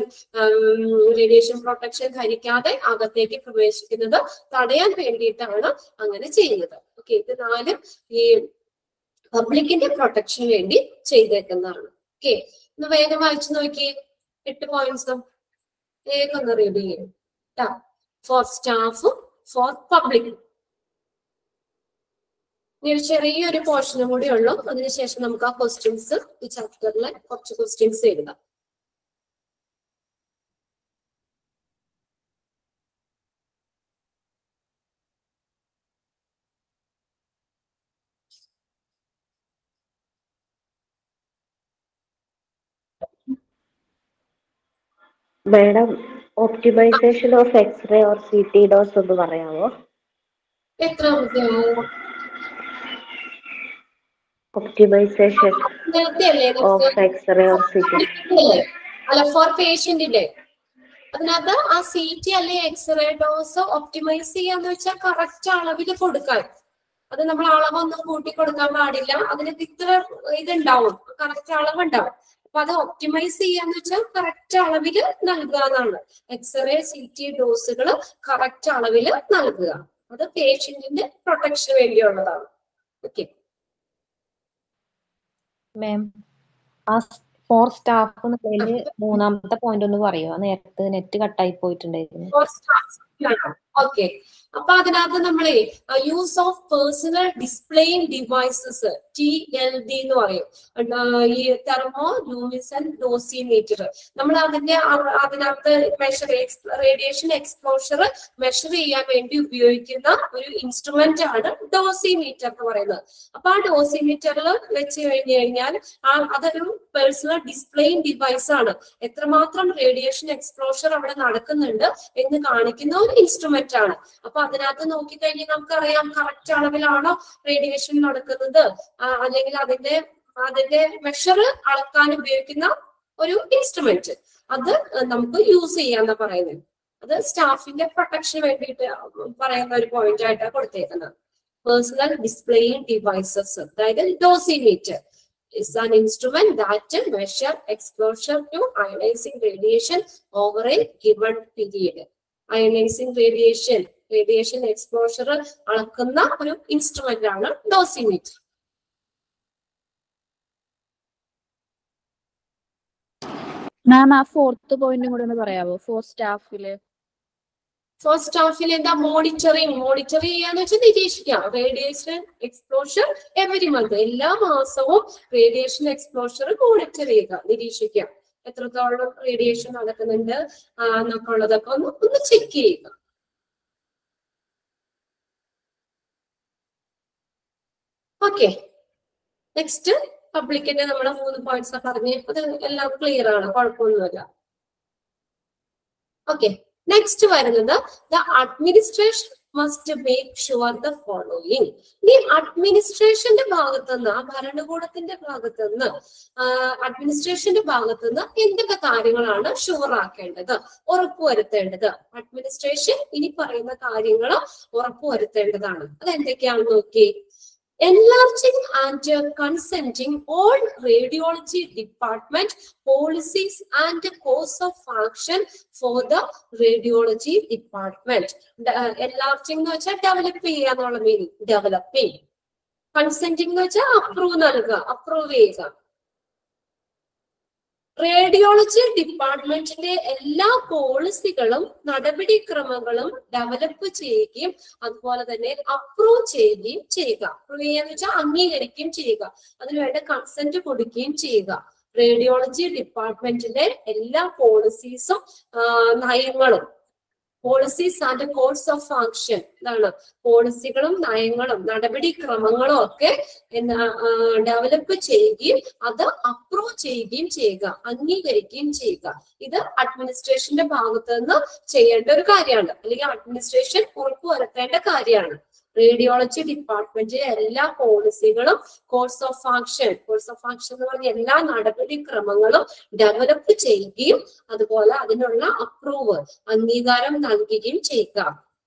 റേഡിയേഷൻ പ്രൊട്ടക്ഷൻ ധരിക്കാതെ അകത്തേക്ക് പ്രവേശിക്കുന്നത് തടയാൻ വേണ്ടിയിട്ടാണ് അങ്ങനെ ചെയ്യുന്നത് ഓക്കെ ഇത് നാലും ഈ പബ്ലിക്കിന്റെ പ്രൊട്ടക്ഷന് വേണ്ടി ചെയ്തേക്കുന്നതാണ് ഓക്കെ ഒന്ന് വേഗം വായിച്ചു നോക്കി എട്ട് പോയിന്റ്സും വേഗം ഒന്ന് റീഡ് ചെയ്യും ഫോർ സ്റ്റാഫും ഫോർ പബ്ലിക് ഇനി ഒരു ചെറിയൊരു പോർഷനും കൂടി ഉള്ളൂ അതിനുശേഷം നമുക്ക് ആ ക്വസ്റ്റ്യൻസ് ഈ ചാപ്റ്ററിലെ കുറച്ച് ക്വസ്റ്റ്യൻസ് എഴുതാം madam optimisation of X-ray or C T dose ഒന്ന് പറയാമോ എത്ര മതിയാവും? ഒപ്റ്റിമൈസേഷൻ നേരത്തെ അല്ലേ ഓഫ് നമുക്ക് എക്സ്റേ ഓർ സി ടി ഇല്ലേ? അല്ല ഫോർ പേഷ്യന്റിന്റെ അതിനകത്ത് ആ സി ടി അല്ലെ എക്സ്റേ ഡോസ് ഒപ്റ്റിമൈസ് ചെയ്യാന്ന് വെച്ചാൽ കറക്റ്റ് അളവിൽ കൊടുക്കാൻ അത് നമ്മൾ അളവൊന്നും കൂട്ടി കൊടുക്കാൻ പാടില്ല അതിന് ഇത്ര ഇതുണ്ടാവും കറക്റ്റ് അളവുണ്ടാവും അപ്പൊ അത് ഒപ്റ്റിമൈസ് ചെയ്യാന്ന് വെച്ചാൽ കറക്റ്റ് അളവിൽ നൽകുക എന്നാണ് എക്സ്റേ സി ടി ഡോസുകൾ കറക്റ്റ് അളവിൽ നൽകുക അത് പേഷ്യന്റിന്റെ പ്രൊട്ടക്ഷന് വേണ്ടിയുള്ളതാണ് ഓക്കെ മാം ആ ഫോർ സ്റ്റാഫ് എന്നുള്ളതില് മൂന്നാമത്തെ പോയിന്റ് ഒന്ന് പറയുമോ നേരത്തെ നെറ്റ് കട്ടായി പോയിട്ടുണ്ടായിരുന്നു ഓക്കെ അപ്പൊ അതിനകത്ത് നമ്മളെ use of personal displaying devices T L D എന്ന് പറയും ആ, ഈ തെർമോ ലൂമിസൻ ഡോസിമീറ്റർ നമ്മൾ അതിന്റെ ആ- അതിനകത്ത് മെഷർ റേഡിയേഷൻ എക്സ്പോഷർ മെഷർ ചെയ്യാൻ വേണ്ടി ഉപയോഗിക്കുന്ന ഒരു ഇൻസ്ട്രുമെന്റ് ആണ് ഡോസിമീറ്റർ എന്ന് പറയുന്നത് അപ്പൊ ആ ഡോസിമീറ്ററിൽ വെച്ച് കഴിഞ്ഞു കഴിഞ്ഞാൽ ആ അതൊരു പേഴ്സണൽ ഡിസ്പ്ലേയിങ് ഡിവൈസ് ആണ് എത്രമാത്രം റേഡിയേഷൻ എക്സ്പ്ലോഷർ അവിടെ നടക്കുന്നുണ്ട് എന്ന് കാണിക്കുന്ന ഒരു ഇൻസ്ട്രുമെന്റ് ആണ് അപ്പൊ അതിനകത്ത് നോക്കിക്കഴിഞ്ഞാൽ നമുക്കറിയാം കറക്റ്റ് അളവിലാണോ റേഡിയേഷൻ നടക്കുന്നത് ആ, അല്ലെങ്കിൽ അതിന്റെ അതിന്റെ മെഷർ അളക്കാൻ ഉപയോഗിക്കുന്ന ഒരു ഇൻസ്ട്രുമെന്റ് അത് നമുക്ക് യൂസ് ചെയ്യാന്നാ പറയുന്നത് അത് സ്റ്റാഫിന്റെ പ്രൊട്ടക്ഷന് വേണ്ടിയിട്ട് പറയുന്ന ഒരു പോയിന്റ് ആയിട്ടാണ് കൊടുത്തേക്കുന്നത് പേഴ്സണൽ ഡിസ്പ്ലേയിങ് ഡിവൈസസ് അതായത് dosimeter is an instrument that measure exposure to ionizing radiation over a given period. Ionizing radiation, radiation exposure അളക്കുന്ന ഒരു ഇൻസ്ട്രുമെന്റ് ആണ് ഡോസിമീറ്റർ മാം ആ ഫോർത്ത് പോയിന്റും കൂടെ ഒന്ന് പറയാവോ ഫോർ സ്റ്റാഫില് ഫസ്റ്റ് സ്റ്റാഫിൽ എന്താ മോണിറ്ററിങ് മോണിറ്റർ ചെയ്യാന്ന് വെച്ചാൽ നിരീക്ഷിക്കാം റേഡിയേഷൻ എക്സ്പ്ലോഷർ എവരി മന്ത് എല്ലാ മാസവും റേഡിയേഷൻ എക്സ്പ്ലോഷർ മോണിറ്റർ ചെയ്യുക നിരീക്ഷിക്കാം എത്രത്തോളം റേഡിയേഷൻ നടക്കുന്നുണ്ട് ആ, എന്നൊക്കെ ഉള്ളതൊക്കെ ഒന്ന് ഒന്ന് ചെക്ക് ചെയ്യുക ഓക്കെ നെക്സ്റ്റ് പബ്ലിക്കിന്റെ നമ്മുടെ മൂന്ന് പോയിന്റ്സ് പറഞ്ഞ് അത് എല്ലാം ക്ലിയർ ആണ് കുഴപ്പമൊന്നുമില്ല ഓക്കെ നെക്സ്റ്റ് വരുന്നത് the administration must make sure the following ഈ അഡ്മിനിസ്ട്രേഷന്റെ ഭാഗത്തുനിന്ന് ആ ഭരണകൂടത്തിന്റെ ഭാഗത്തുനിന്ന് അഡ്മിനിസ്ട്രേഷന്റെ ഭാഗത്തുനിന്ന് എന്തൊക്കെ കാര്യങ്ങളാണ് ഷുവർ ആക്കേണ്ടത് ഉറപ്പുവരുത്തേണ്ടത് അഡ്മിനിസ്ട്രേഷൻ ഇനി പറയുന്ന കാര്യങ്ങൾ ഉറപ്പുവരുത്തേണ്ടതാണ് അത് എന്തൊക്കെയാണെന്ന് നോക്കി enlarging and uh, consenting all radiology department policies and course of action for the radiology department. Da- uh, enlarging എന്ന് വെച്ചാൽ ഡെവലപ്പ് ചെയ്യുക എന്നുള്ള മീനിങ് ഡെവലപ്പിംഗ് കൺസെന്റിംഗ് എന്ന് വെച്ചാൽ അപ്രൂവ് നൽകുക അപ്രൂവ് ചെയ്യുക റേഡിയോളജി ഡിപ്പാർട്ട്മെന്റിന്റെ എല്ലാ പോളിസികളും നടപടിക്രമങ്ങളും ഡെവലപ്പ് ചെയ്യുകയും അതുപോലെ തന്നെ അപ്രൂവ് ചെയ്യുകയും ചെയ്യുക അപ്രൂവ് ചെയ്യാന്ന് വെച്ചാൽ അംഗീകരിക്കുകയും ചെയ്യുക അതിനുവേണ്ട കൺസെന്റ് കൊടുക്കുകയും ചെയ്യുക റേഡിയോളജി ഡിപ്പാർട്ട്മെന്റിന്റെ എല്ലാ പോളിസീസും നയങ്ങളും policies and course of action ഇതാണ് പോളിസികളും നയങ്ങളും നടപടിക്രമങ്ങളും ഒക്കെ ഡെവലപ്പ് ചെയ്യുകയും അത് അപ്രൂവ് ചെയ്യുകയും ചെയ്യുക അംഗീകരിക്കുകയും ചെയ്യുക ഇത് അഡ്മിനിസ്ട്രേഷന്റെ ഭാഗത്ത് നിന്ന് ചെയ്യേണ്ട ഒരു കാര്യമാണ് അല്ലെങ്കിൽ അഡ്മിനിസ്ട്രേഷൻ ഉറപ്പുവരുത്തേണ്ട കാര്യമാണ് റേഡിയോളജി ഡിപ്പാർട്ട്മെന്റിലെ എല്ലാ പോളിസികളും course of action course of action എന്ന് പറഞ്ഞ എല്ലാ നടപടിക്രമങ്ങളും ഡെവലപ്പ് ചെയ്യുകയും അതുപോലെ അതിനുള്ള അപ്രൂവ് അംഗീകാരം നൽകുകയും ചെയ്യുക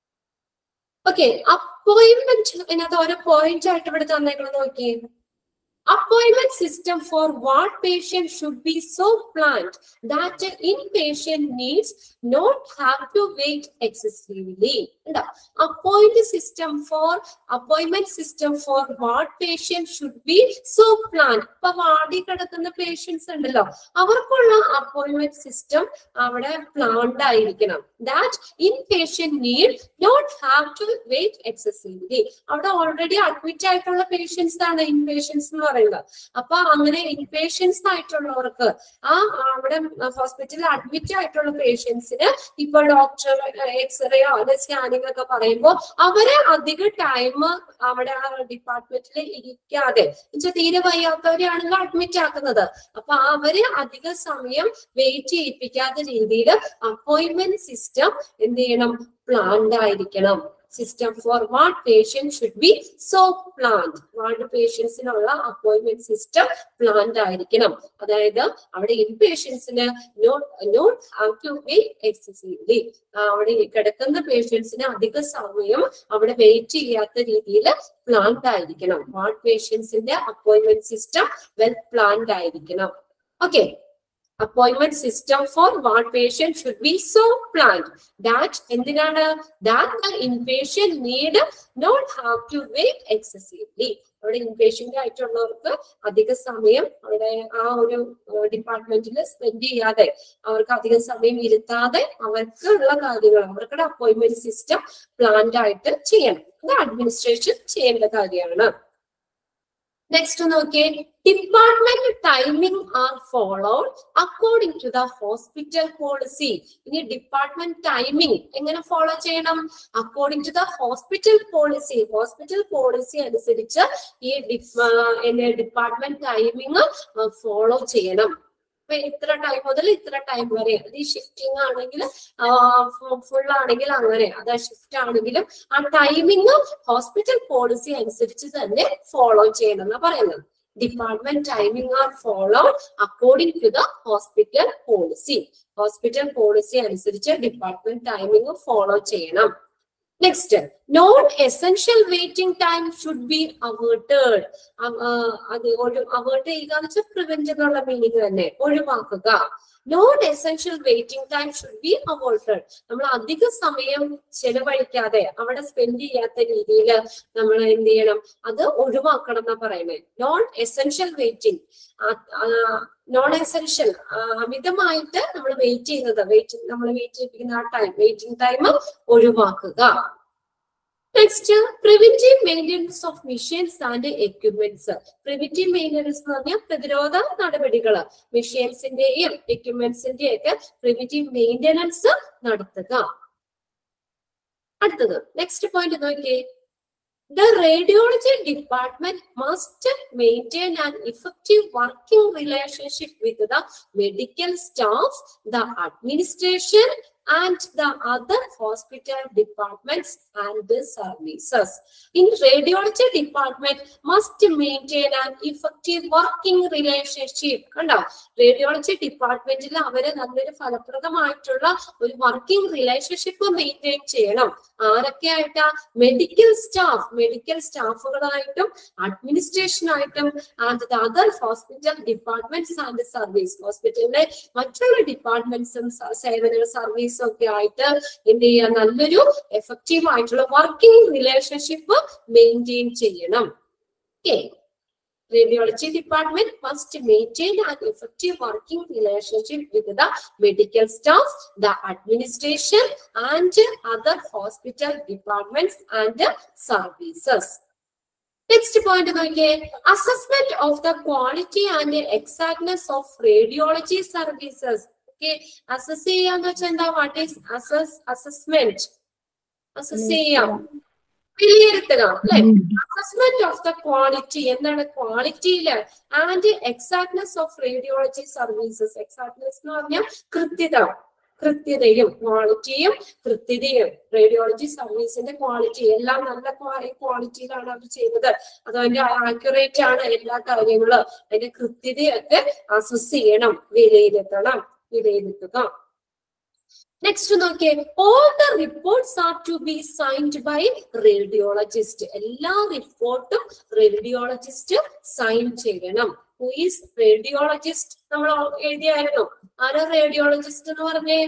ഓക്കെ അപ്പോയിന്റ്മെന്റ് അതിനകത്ത് ഓരോ പോയിന്റ് ആയിട്ട് ഇവിടെ തന്നേക്കണം നോക്കിയേ appointment system for what patient should be so planned that the inpatient needs not have to wait excessively ഉണ്ടോ appoint system for appointment system for what patient should be so planned ഇപ്പൊ വാർഡിൽ കിടക്കുന്ന patients ഉണ്ടല്ലോ അവർക്കുള്ള appointment system അവിടെ planned ആയിരിക്കണം that inpatient need not have to wait excessively അവിടെ already admit ആയിട്ടുള്ള പേഷ്യൻസ് ആണ് ഇൻ പേഷ്യൻസ് എന്ന് പറയുന്നത് അപ്പൊ അങ്ങനെ ഇൻ പേഷ്യൻസ് ആയിട്ടുള്ളവർക്ക് ആ അവിടെ ഹോസ്പിറ്റലിൽ അഡ്മിറ്റ് ആയിട്ടുള്ള പേഷ്യൻസിന് ഇപ്പൊ ഡോക്ടർ എക്സ്റേയോ അല്ലെ സ്കാനിങ് ഒക്കെ പറയുമ്പോൾ അവരെ അധിക ടൈം അവിടെ ആ ഡിപ്പാർട്ട്മെന്റിൽ ഇരിക്കാതെ എന്നുവെച്ചാൽ തീരെ വയ്യാത്തവരെയാണല്ലോ അഡ്മിറ്റ് ആക്കുന്നത് അപ്പൊ അവരെ അധിക സമയം വെയിറ്റ് ചെയ്യിപ്പിക്കാത്ത രീതിയിൽ അപ്പോയിന്റ്മെന്റ് സിസ്റ്റം എന്ത് ചെയ്യണം പ്ലാൻഡ് ആയിരിക്കണം system for what patient should be so planned ward പേഷ്യൻസിനുള്ള അപ്പോയിന്റ്മെന്റ് സിസ്റ്റം പ്ലാൻഡ് ആയിരിക്കണം അതായത് അവിടെ ഇൻ പേഷ്യൻസിന് not not have to be excessively അവിടെ കിടക്കുന്ന പേഷ്യൻസിന് അധിക സമയം അവിടെ വെയിറ്റ് ചെയ്യാത്ത രീതിയിൽ പ്ലാൻഡ് ആയിരിക്കണം വാർഡ് പേഷ്യൻസിന്റെ അപ്പോയിന്റ്മെന്റ് സിസ്റ്റം വെൽ പ്ലാൻഡ് ആയിരിക്കണം okay appointment system for what patient should be so planned that എന്തിനാണ് that the inpatient need not have to wait excessively അവിടെ ഇൻപേഷ്യന്റ് ആയിട്ടുള്ളവർക്ക് അധിക സമയം അവിടെ ആ ഒരു ഡിപ്പാർട്ട്മെന്റിൽ സ്പെൻഡ് ചെയ്യാതെ അവർക്ക് അധികം സമയം ഇരുത്താതെ അവർക്കുള്ള കാര്യങ്ങൾ അവർക്കുടെ അപ്പോയിന്റ്മെന്റ് സിസ്റ്റം പ്ലാൻഡ് ആയിട്ട് ചെയ്യണം അത് അഡ്മിനിസ്ട്രേഷൻ ചെയ്യേണ്ട കാര്യമാണ് നെക്സ്റ്റ് നോക്കിയേ department timing are followed according to the hospital policy ഇനി ഡിപ്പാർട്ട്മെന്റ് ടൈമിംഗ് എങ്ങനെ ഫോളോ ചെയ്യണം അക്കോർഡിംഗ് to the hospital policy hospital policy അനുസരിച്ച് ഈ ഡിപ്പാർട്ട്മെന്റ് ടൈമിംഗ് ഫോളോ ചെയ്യണം ഇപ്പൊ ഇത്ര ടൈം മുതൽ ഇത്ര ടൈം വരെ അത് ഈ ഷിഫ്റ്റിംഗ് ആണെങ്കിൽ ഫുൾ ആണെങ്കിൽ അങ്ങനെ അത് ഷിഫ്റ്റ് ആണെങ്കിലും ആ ടൈമിംഗ് ഹോസ്പിറ്റൽ പോളിസി അനുസരിച്ച് തന്നെ ഫോളോ ചെയ്യണം എന്നാ പറയുന്നത് department timing are follow according to the hospital policy hospital policy അനുസരിച്ച് ഡിപ്പാർട്ട്മെന്റ് ടൈമിംഗ് ഫോളോ ചെയ്യണം next non essential waiting time should be averted അത് ഒരു അവേർട്ട് ചെയ്യുക എന്ന് വെച്ചാൽ പ്രിവെന്റ് എന്നുള്ള മീനിങ് തന്നെ ഒഴിവാക്കുക non essential waiting time should be avoided നമ്മൾ അധിക സമയം ചെലവഴിക്കാതെ അവിടെ സ്പെൻഡ് ചെയ്യാത്ത രീതിയിൽ നമ്മൾ എന്ത് ചെയ്യണം അത് ഒഴിവാക്കണം എന്നാ പറയുന്നത് non essential waiting non essential അമിതമായിട്ട് നമ്മൾ വെയിറ്റ് ചെയ്യുന്നത് വെയിറ്റ് നമ്മൾ വെയിറ്റ് ചെയ്യിപ്പിക്കുന്ന ആ ടൈം വെയിറ്റിംഗ് ടൈം ഒഴിവാക്കുക next preventive maintenance of machines and equipments preventive maintenance എന്ന് പറഞ്ഞാൽ പ്രതിരോധ നടപടികൾ മെഷീൻസിന്റെയും എക്യുപ്മെന്റ്സിന്റെയും ഒക്കെ പ്രിവെന്റീവ് മെയിൻ്റെനൻസ് നടത്തുക അടുത്തത് നെക്സ്റ്റ് പോയിന്റ് നോക്കിയേ The radiology department must maintain an effective working relationship with the medical staff, the administration, and the other hospital departments and the services. In radiology department must maintain an effective working relationship. കണ്ടോ radiology ഡിപ്പാർട്ട്മെന്റിൽ അവര് നല്ലൊരു ഫലപ്രദമായിട്ടുള്ള ഒരു working relationship maintain ചെയ്യണം ആരൊക്കെയായിട്ടാ medical staff medical സ്റ്റാഫുകളായിട്ടും അഡ്മിനിസ്ട്രേഷനായിട്ടും and the other hospital departments and service ഹോസ്പിറ്റലിലെ മറ്റുള്ള ഡിപ്പാർട്ട്മെന്റ്സും സേവന സർവീസും ഒക്കെ ആയിട്ട് എന്ത് ചെയ്യുക നല്ലൊരു എഫക്റ്റീവ് ആയിട്ടുള്ള വർക്കിംഗ് റിലേഷൻഷിപ്പ് മെയിൻറ്റെയിൻ ചെയ്യണം okay Radiology department must maintain an effective working relationship with the medical staff, the administration, and other hospital departments and services. Next point നോക്കിയേ assessment of the quality and exactness of radiology services. Okay, assess ചെയ്യാന്ന് വെച്ചാൽ എന്താ what is assess assessment assess ചെയ്യാം വിലയിരുത്തുക അല്ലെ assessment of the quality എന്താണ് ക്വാളിറ്റിയില് and exactness of radiology services exactness എന്ന് പറഞ്ഞാൽ കൃത്യത കൃത്യതയും ക്വാളിറ്റിയും കൃത്യതയും റേഡിയോളജി സർവീസിന്റെ ക്വാളിറ്റി എല്ലാം നല്ല ക്വാളിറ്റിയിലാണ് അവർ ചെയ്യുന്നത് അത് അതിന്റെ ആക്യുറേറ്റ് ആണ് എല്ലാ കാര്യങ്ങളും അതിന്റെ കൃത്യതയൊക്കെ അസസ് ചെയ്യണം വിലയിരുത്തണം വിലയിരുത്തുക നെക്സ്റ്റ് നോക്കിയേ all the reports are to be signed by radiologist എല്ലാ റിപ്പോർട്ടും റേഡിയോളജിസ്റ്റ് സൈൻ ചെയ്യണം ഹു ഈസ് റേഡിയോളജിസ്റ്റ് നമ്മൾ എഴുതിയായിരുന്നു ആരാ റേഡിയോളജിസ്റ്റ് എന്ന് പറഞ്ഞേ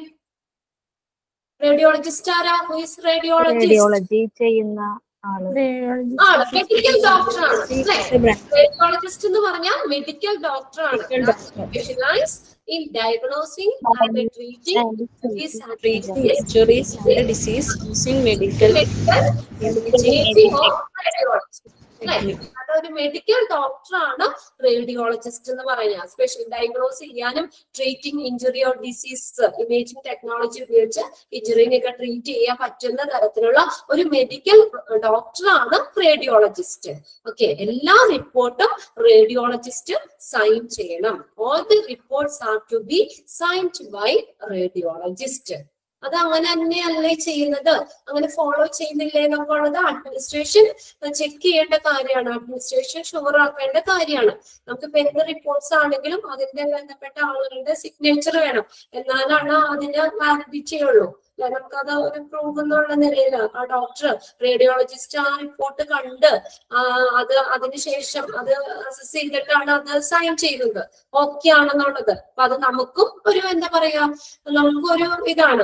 റേഡിയോളജിസ്റ്റ് ആരാ ഹു ഈസ് റേഡിയോളജിസ്റ്റ് റേഡിയോളജി ചെയ്യുന്ന ആള് ആണ് മെഡിക്കൽ ഡോക്ടർ ആണ് റേഡിയോളജിസ്റ്റ് എന്ന് പറഞ്ഞാൽ മെഡിക്കൽ ഡോക്ടർ ആണ് specialise in diagnosing and treating disease and treating disease, injuries and disease using medical medical imaging of radiology. അല്ലേ? അതൊരു മെഡിക്കൽ ഡോക്ടറാണ് റേഡിയോളജിസ്റ്റ് എന്ന് പറയാ സ്പെഷ്യൽ ഡയഗ്നോസ് ചെയ്യാനും treating injury or disease imaging technology ഉപയോഗിച്ച് ഇഞ്ചുറിനെയൊക്കെ ട്രീറ്റ് ചെയ്യാൻ പറ്റുന്ന തരത്തിലുള്ള ഒരു മെഡിക്കൽ ഡോക്ടറാണ് റേഡിയോളജിസ്റ്റ് ഓക്കെ എല്ലാ റിപ്പോർട്ടും റേഡിയോളജിസ്റ്റ് സൈൻ ചെയ്യണം all the reports are to be signed by radiologist അത് അങ്ങനെ തന്നെയല്ലേ ചെയ്യുന്നത് അങ്ങനെ ഫോളോ ചെയ്യുന്നില്ലേ എന്നുള്ളത് അഡ്മിനിസ്ട്രേഷൻ ചെക്ക് ചെയ്യേണ്ട കാര്യമാണ് അഡ്മിനിസ്ട്രേഷൻ ഷുവർ ആക്കേണ്ട കാര്യമാണ് നമുക്കിപ്പോ എന്ത് റിപ്പോർട്ട്സ് ആണെങ്കിലും അതിന്റെ ബന്ധപ്പെട്ട ആളുകളുടെ സിഗ്നേച്ചർ വേണം എന്നാലാണ് അതിന് വാലിഡിറ്റി ഉള്ളൂ അല്ലെ നമുക്കത് ഒരു പ്രൂഫ് എന്നുള്ള നിലയിൽ ആ ഡോക്ടർ റേഡിയോളജിസ്റ്റ് ആ റിപ്പോർട്ട് കണ്ട് ആ, അത് അതിനുശേഷം അത് അസസ് ചെയ്തിട്ടാണ് അത് സൈൻ ചെയ്യുന്നത് ഓക്കെ ആണെന്നുള്ളത് അപ്പൊ അത് നമുക്കും ഒരു എന്താ പറയാ നമുക്കൊരു ഇതാണ്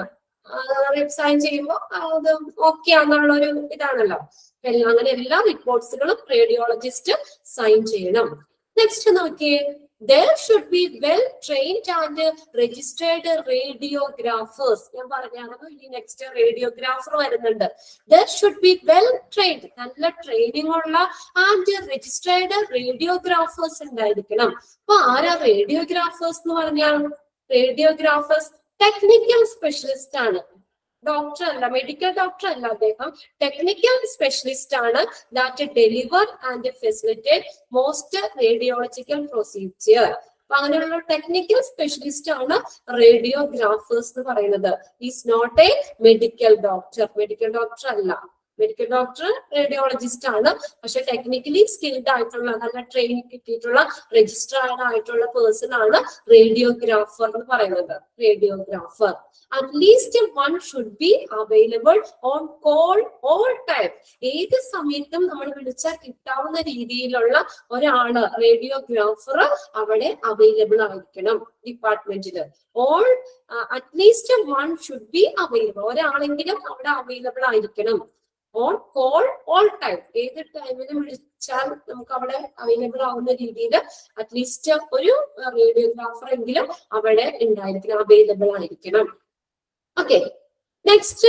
സൈൻ ചെയ്യുമ്പോൾ അത് ഓക്കെ ആണെന്നുള്ള ഒരു ഇതാണല്ലോ എല്ലാം അങ്ങനെ എല്ലാ റിപ്പോർട്ട്സുകളും റേഡിയോളജിസ്റ്റ് സൈൻ ചെയ്യണം നെക്സ്റ്റ് നോക്കിയേ there should be well trained and registered radiographers ഞാൻ പറഞ്ഞായിരുന്നു ഇനി നെക്സ്റ്റ് റേഡിയോഗ്രാഫർ വരുന്നുണ്ട് there should be well trained നല്ല ട്രെയിനിങ് ഉള്ള ആൻഡ് രജിസ്ട്രേഡ് റേഡിയോഗ്രാഫേഴ്സ് ഉണ്ടായിരിക്കണം അപ്പൊ ആരാ റേഡിയോഗ്രാഫേഴ്സ് എന്ന് പറഞ്ഞാൽ റേഡിയോഗ്രാഫേഴ്സ് ടെക്നിക്കൽ സ്പെഷ്യലിസ്റ്റ് ആണ് ഡോക്ടർ അല്ല മെഡിക്കൽ ഡോക്ടർ അല്ല അദ്ദേഹം ടെക്നിക്കൽ സ്പെഷ്യലിസ്റ്റ് ആണ് that deliver and facilitate most radiological procedure അപ്പൊ അങ്ങനെയുള്ള ടെക്നിക്കൽ സ്പെഷ്യലിസ്റ്റ് ആണ് റേഡിയോഗ്രാഫേഴ്സ് എന്ന് പറയുന്നത് is not a medical doctor medical doctor അല്ല മെഡിക്കൽ ഡോക്ടർ റേഡിയോളജിസ്റ്റ് ആണ് പക്ഷെ ടെക്നിക്കലി സ്കിൽഡ് ആയിട്ടുള്ള നല്ല ട്രെയിനിങ് കിട്ടിയിട്ടുള്ള രജിസ്ട്രാർഡ് ആയിട്ടുള്ള പേഴ്സൺ ആണ് റേഡിയോഗ്രാഫർ എന്ന് പറയുന്നത് radiographer at least one should be available on call all time ഏത് സമയത്തും നമ്മൾ വിളിച്ചാൽ കിട്ടാവുന്ന രീതിയിലുള്ള ഒരാള് റേഡിയോഗ്രാഫർ അവിടെ അവൈലബിൾ ആയിരിക്കണം ഡിപ്പാർട്ട്മെന്റിൽ all at least one should be available ഒരാളെങ്കിലും അവിടെ അവൈലബിൾ ആയിരിക്കണം ഓൺ കോൾ ഓൾ ടൈം ഏത് ടൈമിലും വിളിച്ചാൽ നമുക്ക് അവിടെ അവൈലബിൾ ആവുന്ന രീതിയിൽ അറ്റ്ലീസ്റ്റ് ഒരു റേഡിയോഗ്രാഫർ എങ്കിലും അവിടെ ഉണ്ടായിരിക്കണം അവൈലബിൾ ആയിരിക്കണം okay next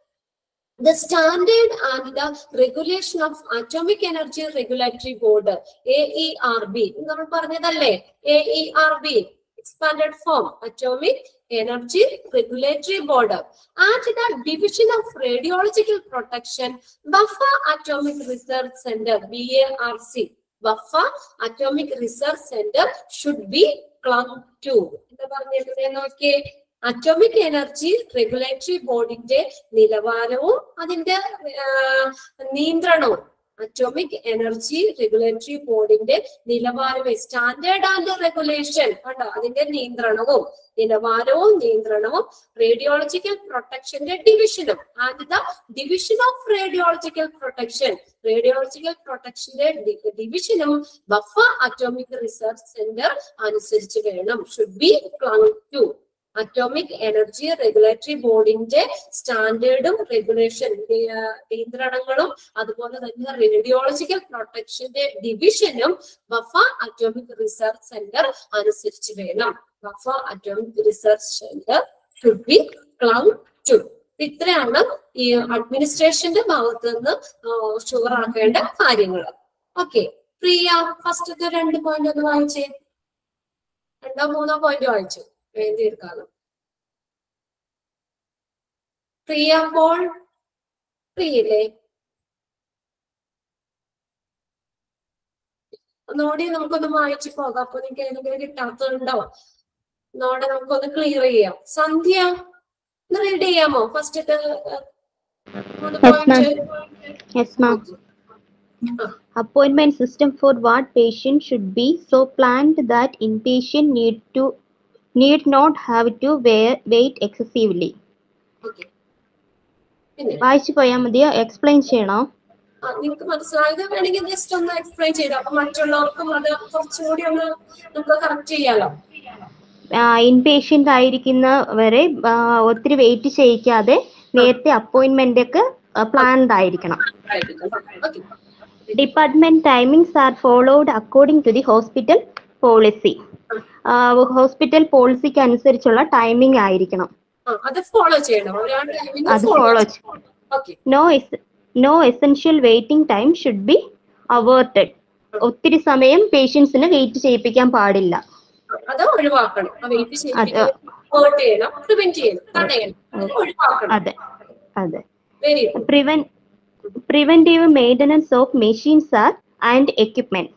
the standard and the regulation of atomic energy regulatory board AERB ഇത് നമ്മൾ പറഞ്ഞതല്ലേ AERB expanded form atomic Energy Regulatory Board and the Division of Radiological Protection, Buffer Atomic Research Center, BARC. Buffer Atomic Research Center should be clung to. എന്താ പറഞ്ഞിരിക്കുന്നത് നോക്കിയേ atomic Energy Regulatory ബോർഡിന്റെ നിലവാരവും അതിന്റെ ആ, നിയന്ത്രണവും അറ്റോമിക് എനർജി റെഗുലേറ്ററി ബോർഡിന്റെ നിലവാരവും സ്റ്റാൻഡേർഡ് ആൻഡ് റെഗുലേഷൻ കണ്ടോ അതിന്റെ നിയന്ത്രണവും നിലവാരവും നിയന്ത്രണവും റേഡിയോളജിക്കൽ പ്രൊട്ടക്ഷന്റെ ഡിവിഷനും and the division of radiological protection radiological പ്രൊട്ടക്ഷന്റെ ഡിവിഷനും ബഫ അറ്റോമിക് റിസർച്ച് സെന്റർ അനുസരിച്ച് വേണം should be clung to Atomic Energy Regulatory ബോർഡിന്റെ സ്റ്റാൻഡേർഡും റെഗുലേഷൻ നിയന്ത്രണങ്ങളും അതുപോലെ തന്നെ റേഡിയോളജിക്കൽ പ്രൊട്ടക്ഷന്റെ ഡിവിഷനും ബഫ അറ്റോമിക് റിസർച്ച് സെന്റർ അനുസരിച്ച് വേണം Bhabha Atomic Research Centre should be cloud to ഇത്രയാണ് ഈ അഡ്മിനിസ്ട്രേഷന്റെ ഭാഗത്ത് നിന്ന് ഷുവർ ആക്കേണ്ട കാര്യങ്ങൾ ഓക്കെ പ്രിയ ഫസ്റ്റത്തെ രണ്ട് പോയിന്റ് ഒന്ന് വായിച്ചേ രണ്ടോ മൂന്നോ പോയിന്റ് വായിച്ചു വേണ്ടി തീർക്കാതെ പ്രിയ പോൾ പ്രിയല്ലേ ഒന്നുകൂടി നമുക്കൊന്ന് വായിച്ചു പോകാം അപ്പൊ നിങ്ങൾക്ക് ഏതെങ്കിലും കിട്ടാത്തതുണ്ടോ ഒന്നുകൂടെ നമുക്കൊന്ന് ക്ലിയർ ചെയ്യാം സന്ധ്യ ഒന്ന് റീഡ് ചെയ്യാമോ ഫസ്റ്റത്തെ മൂന്ന് Yes, ma'am. Point Yes, ma'am. Appointment system for what patient should be so planned that inpatient need to need not have to wear, wait excessively. Okay പിന്നെ വായിച്ചു പോയാൽ മതിയോ എക്സ്പ്ലെയിൻ ചെയ്യണോ ആ, നിങ്ങൾക്ക് മനസ്സിലായത് വേണമെങ്കിൽ ജസ്റ്റ് ഒന്ന് എക്സ്പ്ലെയിൻ ചെയ്തു അപ്പൊ മറ്റുള്ളവർക്കും അത് കുറച്ചുകൂടി ഒന്ന് നമുക്ക് കറക്റ്റ് ചെയ്യാലോ ഇൻപേഷ്യൻ്റ് ആയിരിക്കുന്നവരെ ആ, ഒത്തിരി വെയിറ്റ് ചെയ്യിക്കാതെ നേരത്തെ അപ്പോയിൻമെന്റ് ഒക്കെ പ്ലാൻഡ് ആയിരിക്കണം okay department timings are followed according to the hospital policy hospital പോളിസിക്ക് അനുസരിച്ചുള്ള ടൈമിംഗ് ആയിരിക്കണം ആ അത് ഫോളോ ചെയ്യണം ഒരാൾ അത് follow okay no no essential waiting time should be averted ഒത്തിരി സമയം പേഷ്യൻസിന് വെയിറ്റ് ചെയ്യിപ്പിക്കാൻ പാടില്ല അത് ഒഴിവാക്കണം ആ വെയിറ്റ് അത് ഹേർട്ട് ചെയ്യണം പ്രിവെന്റ് ചെയ്യണം തടയണം അത് ഒഴിവാക്കണം അതെ അതെ very prevent preventive maintenance of machines are and equipment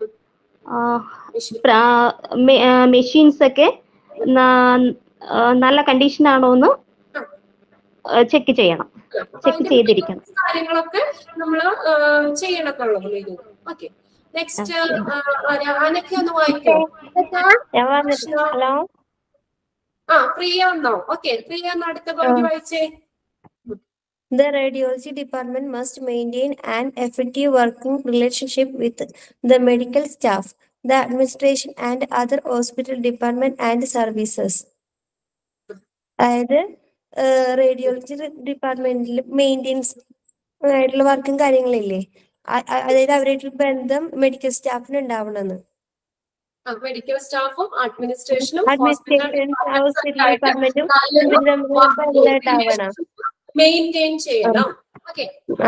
machines ഒക്കെ ന- ആ, നല്ല കണ്ടീഷൻ ആണോ എന്ന് ചെക്ക് ചെയ്യണം ചെക്ക് ചെയ്തിരിക്കണം കാര്യങ്ങളൊക്കെ നമ്മൾ ചെയ്യണത്തുള്ളൂ ഓക്കെ നെക്സ്റ്റ് അനക്കെ ഒന്ന് വായിക്കോ ഞാൻ വന്നിട്ട് ഹലോ ആ പ്രിയ വന്നോ ഓക്കെ പ്രിയ ഒന്ന് അടുത്ത പോയിന്റ് വായിച്ചേ The radiology department must maintain an effective working relationship with the medical staff, the administration, and other hospital department and services. അതായത് റേഡിയോളജി ഡിപ്പാർട്ട്മെന്റിൽ മെയിൻറ്റെയിൻസ് ആയിട്ടുള്ള വർക്കും കാര്യങ്ങളില്ലേ അ- അ- അതായത് അവരായിട്ടുള്ള ബന്ധം മെഡിക്കൽ സ്റ്റാഫിന് ഉണ്ടാവണമെന്ന് മെഡിക്കൽ സ്റ്റാഫും അഡ്മിനിസ്ട്രേഷനും അഡ്മിനിസ്ട്രേഷൻ ഹോസ്പിറ്റൽ ഡിപ്പാർട്ട്മെന്റും ബന്ധമുണ്ടാവണം മെയിൻറ്റെയിൻ ചെയ്യണം ഓക്കെ ആ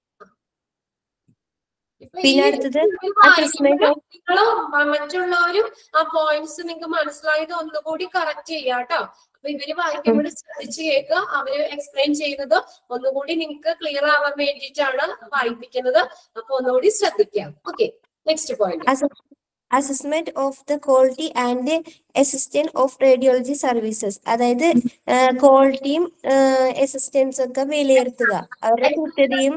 പിന്നെ അടുത്തത് assessment of- നിങ്ങളും മറ്റുള്ളവരും ആ പോയിന്റ്സ് നിങ്ങൾക്ക് മനസ്സിലായത് ഒന്നുകൂടി കറക്റ്റ് ചെയ്യാം കേട്ടോ അപ്പൊ ഇവര് വായിക്കുമ്പോൾ ശ്രദ്ധിച്ച് കേൾക്കുക അവര് എക്സ്പ്ലെയിൻ ചെയ്യുന്നത് ഒന്നുകൂടി നിങ്ങൾക്ക് ക്ലിയർ ആവാൻ വേണ്ടിയിട്ടാണ് വായിപ്പിക്കുന്നത് അപ്പൊ ഒന്നുകൂടി ശ്രദ്ധിക്കാം okay next point Assess- assessment of the quality and assistance of radiology services അതായത് ക്വാളിറ്റിയും അസിസ്റ്റൻസ് ഒക്കെ വിലയിരുത്തുക അവരുടെ കൃത്യതയും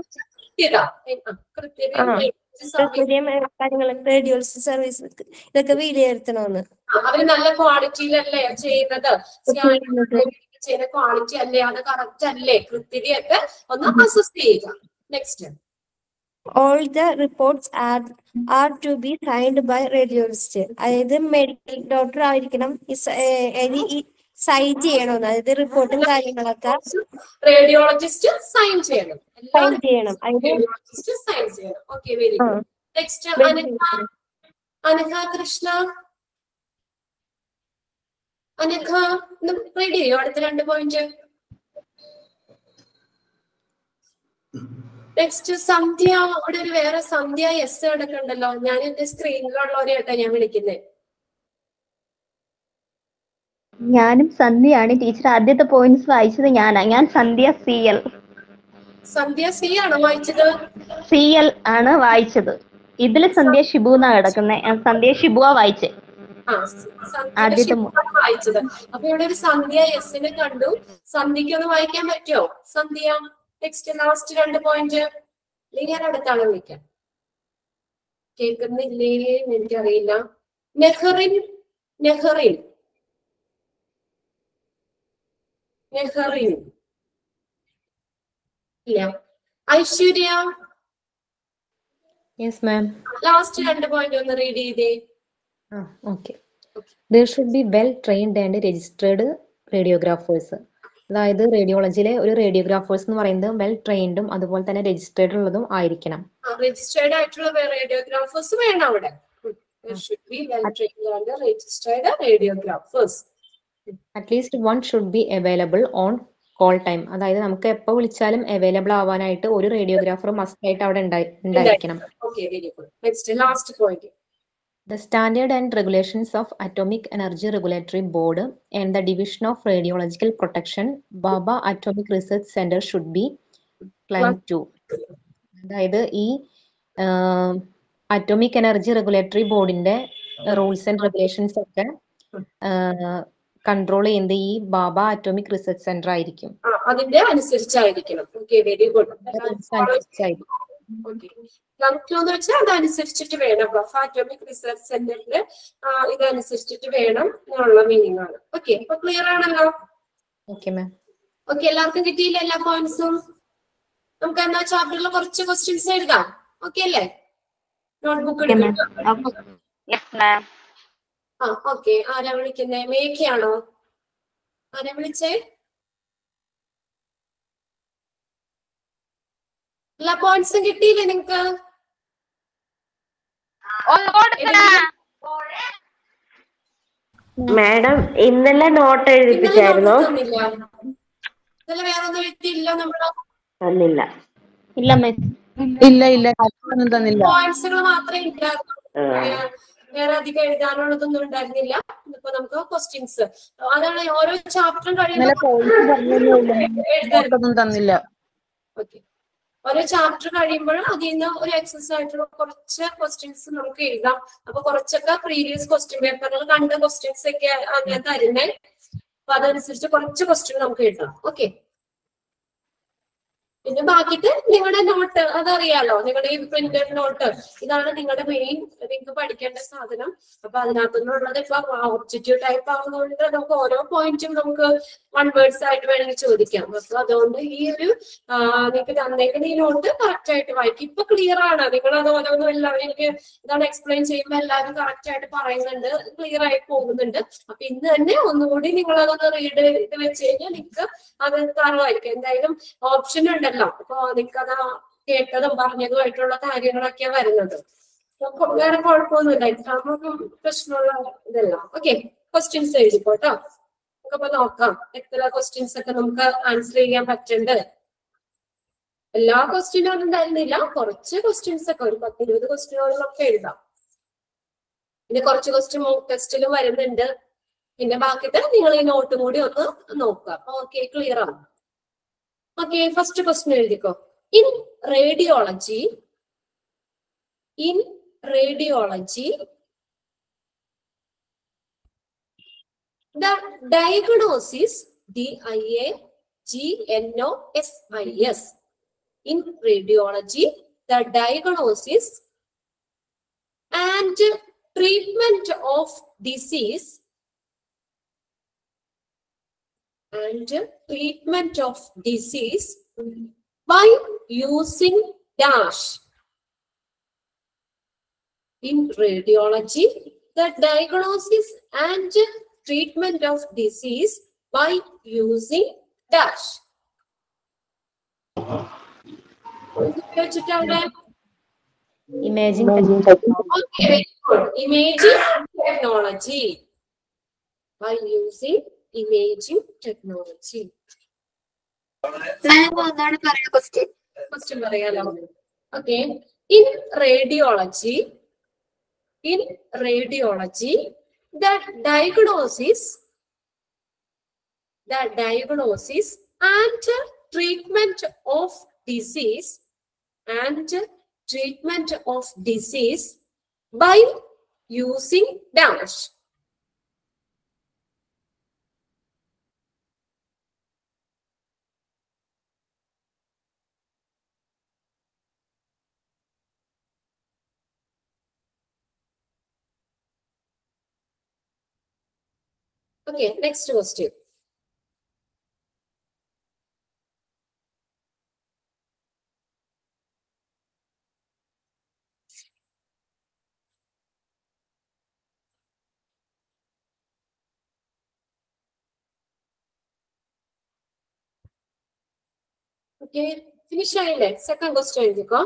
ആ, കൃത്യതയും ഏ, കാര്യങ്ങളും റേഡിയോളജി സർവീസ് ഇതൊക്കെ വിലയിരുത്തണമെന്ന് അവര് നല്ല ക്വാളിറ്റിയിലല്ലേ ചെയ്യുന്നത് ചെയ്യുന്നത്. ചെയ്യുന്ന ക്വാളിറ്റി അല്ലേ അത് കറക്റ്റ് അല്ലേ കൃത്യതയൊക്കെ ഒന്ന് അസസ് ചെയ്യുക next all the reports are are to be signed by radiologist അതായത് മെഡിക്കൽ ഡോക്ടർ ആയിരിക്കണം ഈ സൈൻ ചെയ്യണമെന്ന് അതായത് റിപ്പോർട്ടും കാര്യങ്ങളൊക്കെ റേഡിയോളജിസ്റ്റ് സൈൻ ചെയ്യണം സൈൻ ചെയ്യണം അതായത് റേഡിയോളജിസ്റ്റ് സൈൻ ചെയ്യണം ഓക്കെ വെരി ആ. Good next Very Anagha Anagha Krishna Anagha ready ചെയ്യോ അടുത്ത രണ്ട് പോയിന്റ് നെക്സ്റ്റ് സന്ധ്യ അവിടെ ഒരു വേറെ സന്ധ്യ എസ് കിടക്കുന്നുണ്ടല്ലോ ഞാൻ എന്റെ സ്ക്രീനിലുള്ളവരെ കേട്ടോ ഞാൻ വിളിക്കുന്നത് ഞാനും സന്ധ്യയാണ് ടീച്ചർ ആദ്യത്തെ പോയിന്റ്സ് വായിച്ചത് ഞാനാ ഞാൻ Sandhya C L Sandhya C ആണോ വായിച്ചത് സി എൽ ആണ് വായിച്ചത് ഇതില് സന്ധ്യ ഷിബു എന്നാ കിടക്കുന്നത് സന്ധ്യ ഷിബുവാ വായിച്ചേ ആ സന്ധ്യ ആദ്യത്തെ മു- ഷിബുവാണ് വായിച്ചത് അപ്പൊ ഇവിടെ ഒരു സന്ധ്യ എസിനെ കണ്ടു സന്ധ്യക്ക് ഒന്ന് വായിക്കാൻ പറ്റുമോ സന്ധ്യ നെക്സ്റ്റ് ലാസ്റ്റ് രണ്ട് പോയിന്റ് അല്ലെങ്കിൽ ഞാൻ അടുത്താണ് വിളിക്കാം കേൾക്കുന്നില്ലേ എന്ന് എനിക്കറിയില്ല നെഹറിൻ നെഹറിൻ നെഹറിൻ ഇല്ല ഐശ്വര്യ യെസ് മാം ലാസ്റ്റ് രണ്ട് പോയിന്റ് ഒന്ന് റീഡ് ചെയ്തേ ആ okay there should be well trained and registered radiographers അതായത് റേഡിയോളജിയിലെ ഒരു റേഡിയോഗ്രാഫേഴ്സ് എന്ന് പറയുന്നത് വെൽ ട്രെയിൻഡും അതുപോലെ തന്നെ രജിസ്റ്റേർഡ് ഉള്ളതും ആയിരിക്കണം രജിസ്റ്റേർഡ് ആയിട്ടുള്ള റേഡിയോഗ്രാഫേഴ്സ് വേണം അവിടെ should be well trained and registered radiographers at least one should be available on call time അതായത് നമുക്ക് എപ്പോൾ വിളിച്ചാലും അവൈലബിൾ ആവാനായിട്ട് ഒരു റേഡിയോഗ്രാഫർ മസ്റ്റ് ആയിട്ട് അവിടെ ഉണ്ടായി- ഉണ്ടായിരിക്കണം okay very good next last point The standard and regulations of Atomic Energy Regulatory Board and the Division of Radiological Protection, Baba Atomic Research Center should be climbed to. അതായത് ഈ Atomic Energy Regulatory ബോർഡിന്റെ rules and regulations ഒക്കെ control ചെയ്യുന്നത് ഈ ബാബ atomic Research centre ആയിരിക്കും അതിന്റെ അനുസരിച്ചായിരിക്കണം okay very good അനുസരിച്ചായിരിക്കും എന്ന് വെച്ചാൽ അതനുസരിച്ചിട്ട് വേണം അറ്റോമിക് റിസർച്ച് സെന്ററിൽ ഇതനുസരിച്ചിട്ട് വേണം എന്നുള്ള മീനിങ് ആണ് ഓക്കെ അപ്പൊ ക്ലിയർ ആണല്ലോ ഓക്കെ മാം ഓക്കെ എല്ലാവർക്കും കിട്ടിയില്ല എല്ലാ പോയിന്റ്സും നമുക്ക് എന്നാ ചാപ്റ്ററിൽ കുറച്ച് ക്വസ്റ്റ്യൻസ് എഴുതാം ഓക്കെ അല്ലേ നോട്ട്ബുക്ക് എടുക്കാം ആ ഓക്കെ ആരാ വിളിക്കുന്നേ മേഘയാണോ ആരാ വിളിച്ചേ എല്ലാ പോയിന്റ്സും കിട്ടിയില്ലേ നിങ്ങക്ക് മാഡം ഇന്നലെ നോട്ട് ഇന്നലെ എഴുതിപ്പിച്ചായിരുന്നോ നോട്ട് തന്നില്ല ഇന്നലെ വേറെ ഒന്നും എഴുതിയില്ല നമ്മള് തന്നില്ല ഇല്ല മിസ് ഇല്ല ഇല്ല ഒന്നും തന്നില്ല പോയിന്റ്സുകൾ മാത്രമേ ഉണ്ടായിരുന്നു ആ. വേറെ അധികം എഴുതാനുള്ളതൊന്നും ഉണ്ടായിരുന്നില്ല ഇപ്പൊ നമുക്ക് ക്വസ്റ്റ്യൻസ് അതാണ് ഓരോ ചാപ്റ്ററും ഇന്നലെ കഴിയുമ്പോൾ പോയിട്ട് പറഞ്ഞൊന്നും തന്നില്ല ഓക്കെ ഓരോ ചാപ്റ്റർ കഴിയുമ്പോൾ അതിൽ നിന്ന് ഒരു എക്സസൈസ് ആയിട്ടുള്ള കുറച്ച് ക്വസ്റ്റ്യൻസ് നമുക്ക് എഴുതാം അപ്പൊ കുറച്ചൊക്കെ പ്രീവിയസ് ക്വസ്റ്റ്യൻ പേപ്പറുകൾ കണ്ട ക്വസ്റ്റ്യൻസ് ഒക്കെ അങ്ങനെ തരുന്നേ അപ്പൊ അതനുസരിച്ച് കുറച്ച് ക്വസ്റ്റ്യൻ നമുക്ക് എഴുതാം ഓക്കെ പിന്നെ ബാക്കിയിട്ട് നിങ്ങളുടെ നോട്ട് അതറിയാലോ നിങ്ങളുടെ ഈ പ്രിന്റഡ് നോട്ട് ഇതാണ് നിങ്ങളുടെ മെയിൻ നിങ്ങൾക്ക് പഠിക്കേണ്ട സാധനം അപ്പൊ അതിനകത്തു നിന്നുള്ളത് ഇപ്പൊ ഒബ്ജക്റ്റീവ് ടൈപ്പ് ആവുന്നതുകൊണ്ട് നമുക്ക് ഓരോ പോയിന്റും നമുക്ക് വൺ വേർഡ്സ് ആയിട്ട് വേണമെങ്കിൽ ചോദിക്കാം അപ്പൊ അതുകൊണ്ട് ഈ ഒരു നിങ്ങൾക്ക് തന്നേക്കുന്ന ഈ നോട്ട് കറക്റ്റ് ആയിട്ട് വായിക്കും ഇപ്പൊ ക്ലിയർ ആണ് നിങ്ങൾ അത് ഓരോന്നും എല്ലാവരും എനിക്ക് ഇതാണ് എക്സ്പ്ലെയിൻ ചെയ്യുമ്പോൾ എല്ലാവരും കറക്റ്റ് ആയിട്ട് പറയുന്നുണ്ട് ക്ലിയർ ആയി പോകുന്നുണ്ട് അപ്പൊ ഇന്ന് തന്നെ ഒന്നുകൂടി നിങ്ങൾ അതൊന്ന് റീഡ് ചെയ്ത് വെച്ച് കഴിഞ്ഞാൽ നിങ്ങൾക്ക് അത് തറവായിരിക്കും എന്തായാലും ഓപ്ഷൻ ഉണ്ടല്ലോ അപ്പൊ നിങ്ങൾക്ക് അത് കേട്ടതും പറഞ്ഞതുമായിട്ടുള്ള കാര്യങ്ങളൊക്കെ വരുന്നത് അപ്പൊ വേറെ കുഴപ്പമൊന്നുമില്ല എക്സാമൊന്നും പ്രശ്നമുള്ള ഇതല്ല ഓക്കെ ക്വസ്റ്റ്യൻസ് എഴുതിക്കോട്ടോ നമുക്കപ്പോ നോക്കാം എത്ര ക്വസ്റ്റ്യൻസ് ഒക്കെ നമുക്ക് ആൻസർ ചെയ്യാൻ പറ്റുന്നുണ്ട് എല്ലാ ക്വസ്റ്റ്യനും ഒന്നും തരുന്നില്ല കുറച്ച് ക്വസ്റ്റ്യൻസ് ഒക്കെ ഒരു പത്ത് ഇരുപത് ക്വസ്റ്റ്യനുകളൊക്കെ എഴുതാം പിന്നെ കുറച്ച് ക്വസ്റ്റ്യൻ മോക്ക് ടെസ്റ്റിലും വരുന്നുണ്ട് പിന്നെ ബാക്കിയിട്ട് നിങ്ങൾ ഈ നോട്ടും കൂടി ഒന്ന് നോക്കുക ഓക്കെ ക്ലിയർ ആണ് ഓക്കെ ഫസ്റ്റ് ക്വസ്റ്റ്യൻ എഴുതിക്കോ in radiology in radiology the diagnosis D-I-A-G-N-O-S-I-S in radiology the diagnosis and treatment of disease and treatment of disease by using dash in radiology the diagnosis and treatment of disease by using dash. വെച്ചിട്ടവിടെ imaging Okay, very good. Imaging technology. By using imaging technology. Question പറയാലോ okay in radiology in radiology the diagnosis the diagnosis and treatment of disease and treatment of disease by using dash. Okay, next question. Okay finish ആയില്ലേ second question എഴുതിക്കോ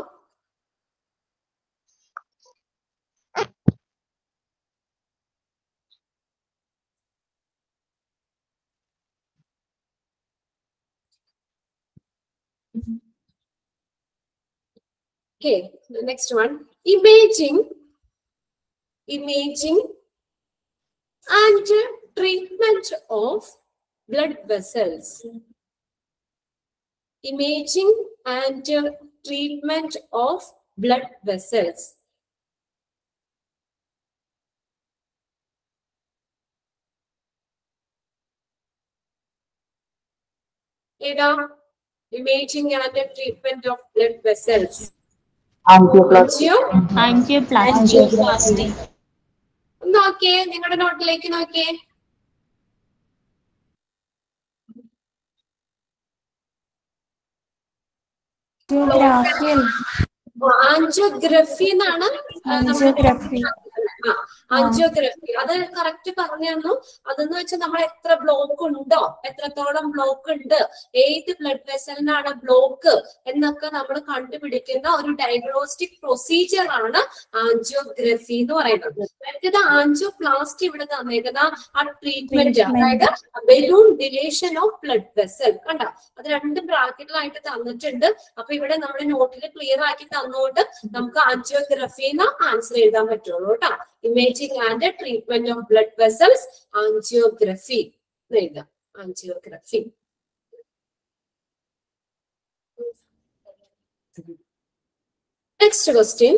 Okay, the next one. Imaging, imaging and treatment of blood vessels. Imaging and treatment of blood vessels. ഏതാ imaging and treatment of blood vessels angioplasty angioplasty നോക്കിയേ നിങ്ങളുടെ നോട്ടിലേക്ക് നോക്കിയേ angiography എന്നാണ് angiography angiography അത് correct പറഞ്ഞു തന്നു അതെന്ന് വെച്ചാൽ നമ്മൾ എത്ര ബ്ലോക്ക് ഉണ്ടോ എത്രത്തോളം ബ്ലോക്ക് ഉണ്ട് ഏത് ബ്ലഡ് വെസലിനാണ് ബ്ലോക്ക് എന്നൊക്കെ നമ്മൾ കണ്ടുപിടിക്കുന്ന ഒരു ഡയഗ്നോസ്റ്റിക് പ്രൊസീജിയർ ആണ് ആൻജിയോഗ്രഫി എന്ന് പറയുന്നത് മറ്റേത് ആൻജിയോപ്ലാസ്റ്റി ഇവിടെ തന്നേക്കുന്ന ആ ട്രീറ്റ്മെന്റ് അതായത് balloon dilation of blood vessel കണ്ട അത് രണ്ടും ബ്രാക്കറ്റിലായിട്ട് തന്നിട്ടുണ്ട് അപ്പൊ ഇവിടെ നമ്മുടെ നോട്ടിൽ ക്ലിയർ ആക്കി തന്നുകൊണ്ട് നമുക്ക് ആൻജിയോഗ്രഫി എന്ന് ആൻസർ എഴുതാൻ പറ്റുള്ളൂ കേട്ടോ imaging and treatment of blood vessels angiography എഴുതാം angiography next question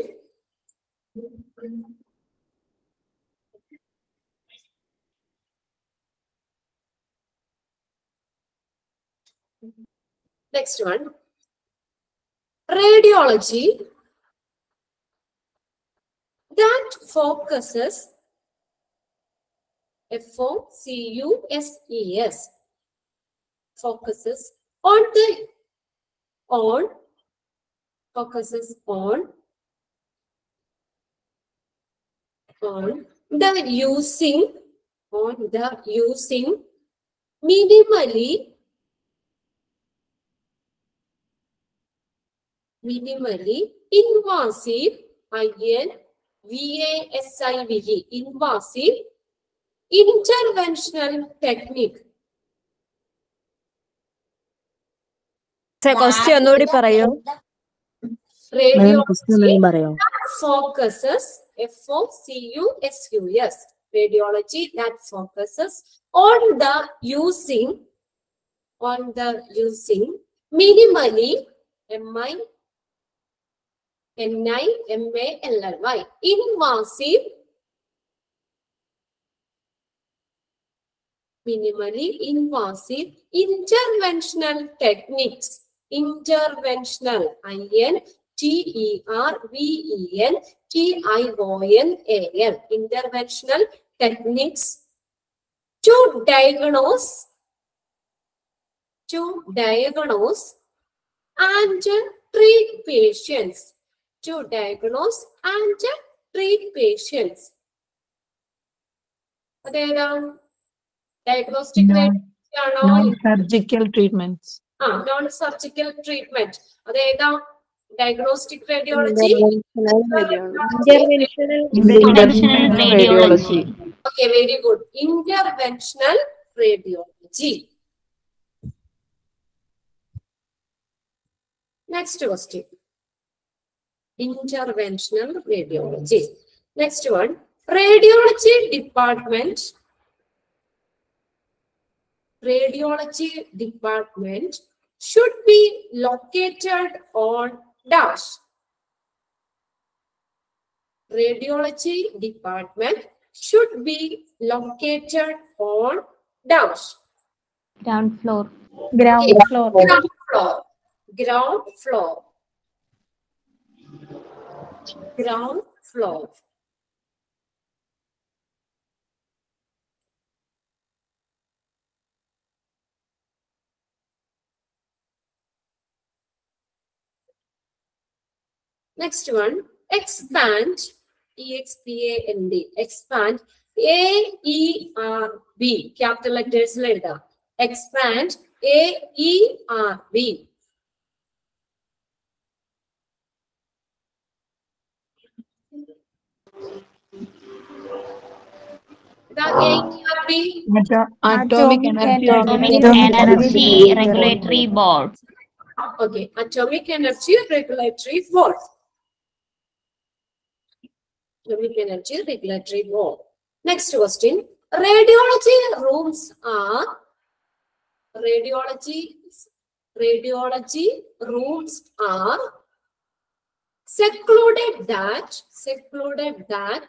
Next one. Radiology that focuses F O C U S E S focuses on the on focuses on on the using on the using minimally minimally invasive IN VASIVE invasive interventional technique question ഒന്നുകൂടി പറയൂ radiology പറയോ focuses F O C U S U S radiology that focuses on the using on the using minimally M I N I M A L L Y invasive minimally invasive interventional techniques interventional I N T E R V E N T I O N A L interventional techniques to diagnose to diagnose and treat patients to diagnose and treat patients അതേതാ diagnostic ആണോ surgical treatments ആ non surgical treatment അതേതാ diagnostic radiology radiology okay very good interventional radiology next question interventional radiology. Next one, radiology department radiology department should be located on dash. Radiology department should be located on dash. ground floor Ground Okay. floor. Ground floor. Ground floor. Ground floor. Next one, expand, E-X-P-A-N-D, expand, A-E-R-B, capital letters എഴുതാം expand, A-E-R-B. ഇതാ A-E-R-B. Atomic energy Atomic energy regulatory board Okay, atomic energy regulatory board. Atomic energy regulatory board. Next question. Radiology rooms are radiology radiology rooms are secluded that secluded that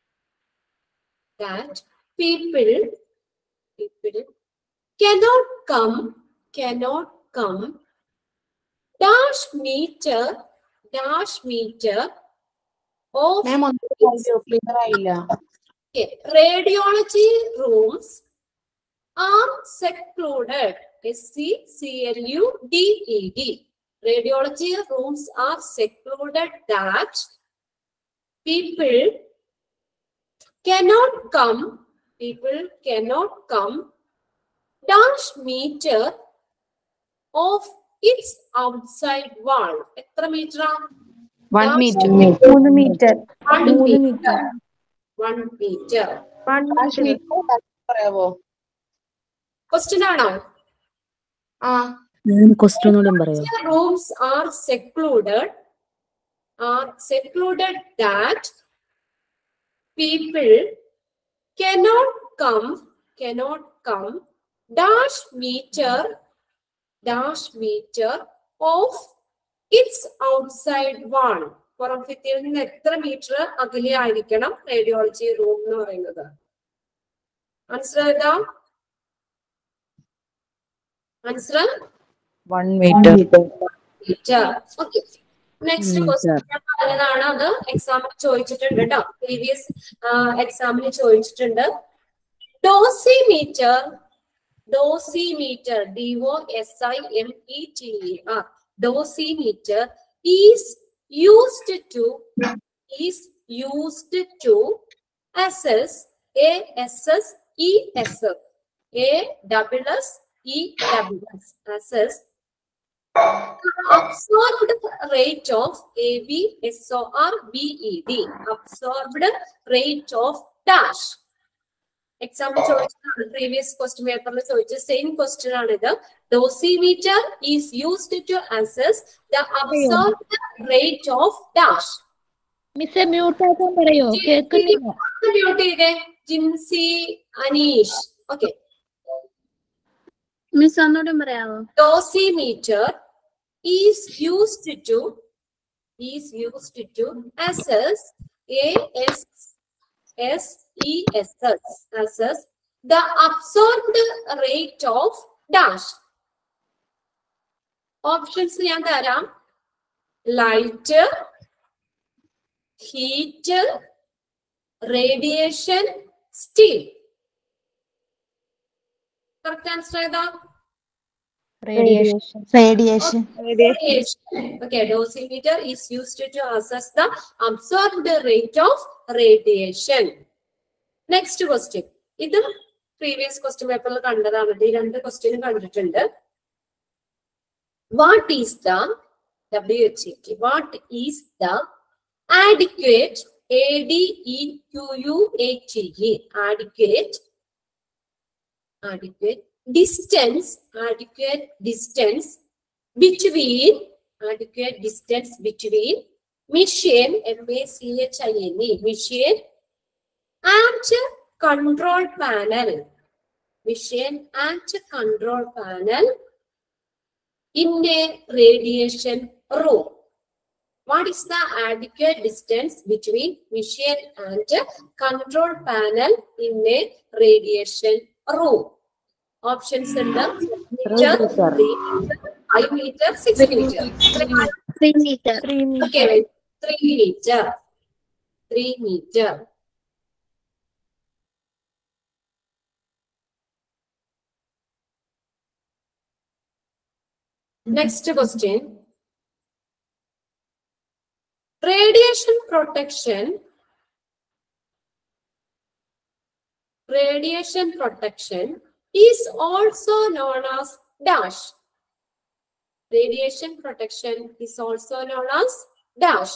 that people people cannot come cannot come dash meter dash meter of മാം ഒന്ന് clear ആയില്ല Okay, radiology rooms are secluded. S C C L U D E D. Radiology rooms are secluded that people cannot come, people cannot come dash meter of its outside wall. എത്ര metre one metre മൂന്ന് metre One മൂന്ന് meter. Metre One meter. പറയാവോ Question ആണോ ആ question ഒന്നുകൂടെ പറയോ rooms are secluded are secluded that people cannot come cannot come dash meter dash meter of its outside wall പുറം ഭിത്തിയിൽ നിന്ന് എത്ര മീറ്റർ അകലെ ആയിരിക്കണം റേഡിയോളജി റൂം എന്ന് പറയുന്നത് മനസ്സിലായതാ മനസ്സിലാ one metre metre okay next question ഞാൻ പറഞ്ഞതാണ് അത് എക്സാമിന് ചോദിച്ചിട്ടുണ്ട് കേട്ടോ പ്രീവിയസ് എക്സാമിന് ചോദിച്ചിട്ടുണ്ട് dosimeter dosimeter D O S I M E T E R dosimeter is used to is used to assess A S S E S S A double S E double S assess absorbed rate of AB, SOR, BED. Absorbed rate of dash. Example ചോദിച്ചതാണ് previous question പേപ്പറിൽ ചോദിച്ച same question ആണിത് dosimeter is used to assess the absorbed rate of dash മിസ്സെ mute ആക്കാൻ പറയോ കേൾക്കുന്നില്ല mute ചെയ്തേ Jincy Aneesh okay miss ഒന്നുകൂടെ പറയാമോ dosimeter is used to is used to assess a s s e s s assess the absorbed rate of dash options ഞാൻ തരാം light heat radiation steel correct answer ഏതാ radiation radiation Radiation. Okay, dosimeter is used to assess the absorbed rate of radiation. Next question. ഇത് previous question പേപ്പറിൽ കണ്ടതാണ് ഈ രണ്ട് ക്വസ്റ്റ്യനും കണ്ടിട്ടുണ്ട് what is the W H T what is the adequate A D E Q U A T E adequate adequate distance adequate distance between adequate distance between machine m a c h i n e machine and control panel vision and control panel in a radiation room. What is the adequate distance between vision and control panel in a radiation room? Options ഉണ്ട് meter, meter. three meter, five meter, six meter. Three meter. Three Okay, wait. three meter. Three meter. Next question. Radiation protection. Radiation protection is also known as dash. Radiation protection is also known as dash.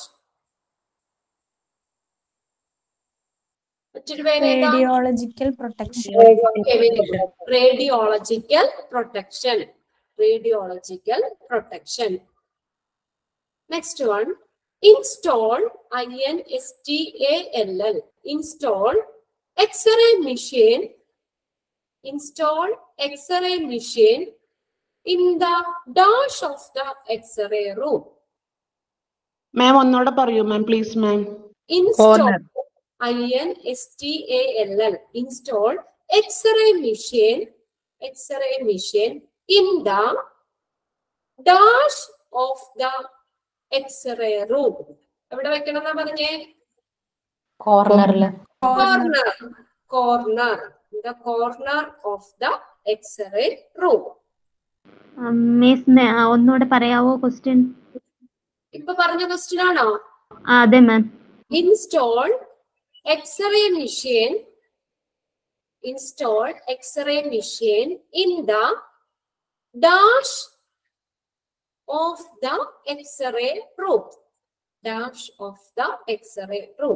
മറ്റൊരു പേര് ഏതാ? Radiological protection Okay, very good. Radiological protection. Radiological protection. Next one. Install I-N-S-T-A-L-L. Install X-ray machine. Install X-ray machine in the dash of the X-ray room. Ma'am ഒന്നുകൂടെ പറയൂ ma'am please ma'am Install I-N-S-T-A-L-L. Install X-ray machine. X-ray machine in the dash of the X-ray room. എവിടെ വെക്കണം എന്നാ പറഞ്ഞേ കോർണറിൽ corner corner the corner of the X-ray room miss ഒന്നുകൂടെ പറയാവോ question ഇപ്പൊ പറഞ്ഞ ക്വസ്റ്റ്യൻ ആണോ അതെ ma'am install X-ray machine install X-ray machine in the dash of the X-ray room dash of the X-ray room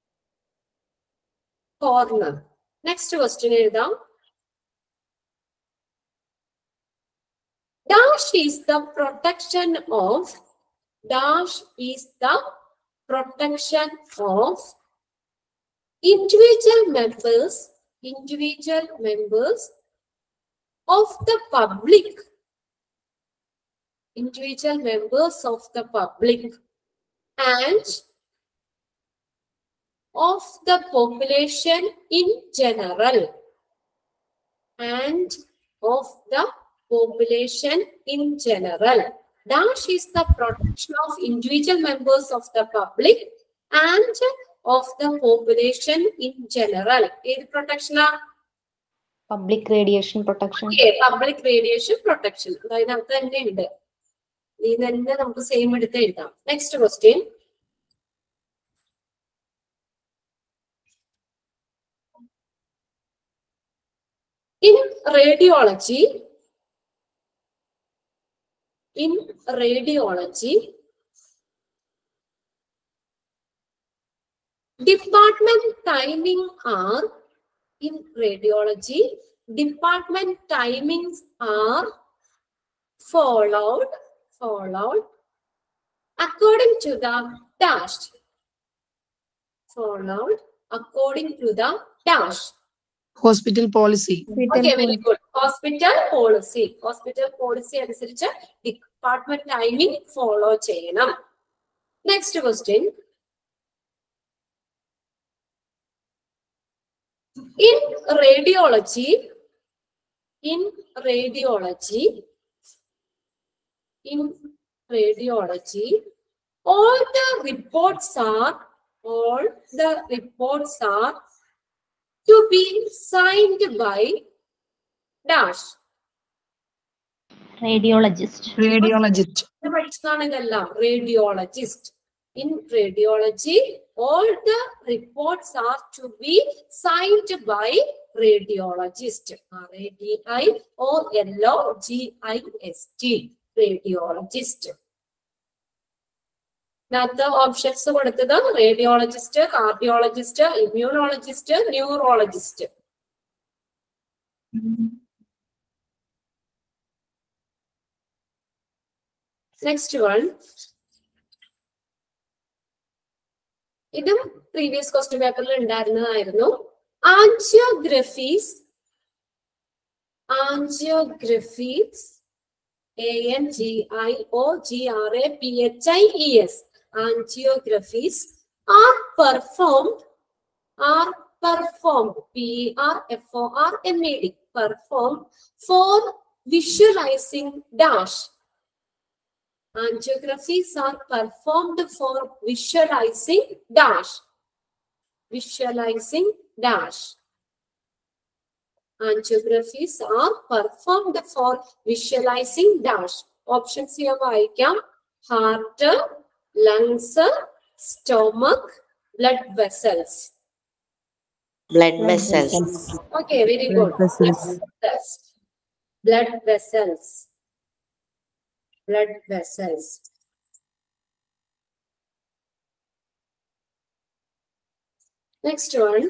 corner next question എഴുതാം Dash is the protection of dash is the protection of individual members individual members of the public individual members of the public and of the population in general and of the population in general. Dash is the protection of individual members of the public and of the population in general. ഏത് protection public radiation protection public radiation protection അതിനകത്ത് തന്നെ ഉണ്ട് ഈ തന്നെ നമുക്ക് same എടുത്ത് എഴുതാം next question In radiology, in radiology, department timing are in radiology, department timings are followed, followed according to the dash. Followed according to the dash. Hospital policy okay very good hospital policy hospital policy അനുസരിച്ച് department timing follow ചെയ്യണം next question in radiology in radiology in radiology all the reports are all the reports are to be signed by dash radiologist radiologist ഇത് പഠിച്ചതാണ് ഇതെല്ലാം radiologist in radiology all the reports are to be signed by radiologist R A D I O L O G I S T radiologist ഇതിനകത്ത് options കൊടുത്തത് radiologist cardiologist immunologist neurologist next one ഇതും previous question പേപ്പറിൽ ഉണ്ടായിരുന്നതായിരുന്നു angiographies angiographies, A-N-G-I-O-G-R-A-P-H-I-E-S, angiographies are performed, are performed, P-R-F-O-R-M-E-D, performed for visualizing dash. Angiographies are performed for visualizing dash. Visualizing dash. Angiographies are performed for visualizing dash. Options here വായിക്കാം heart lungs stomach blood vessels blood vessels, okay very Blood good vessels. Blood vessels blood vessels next one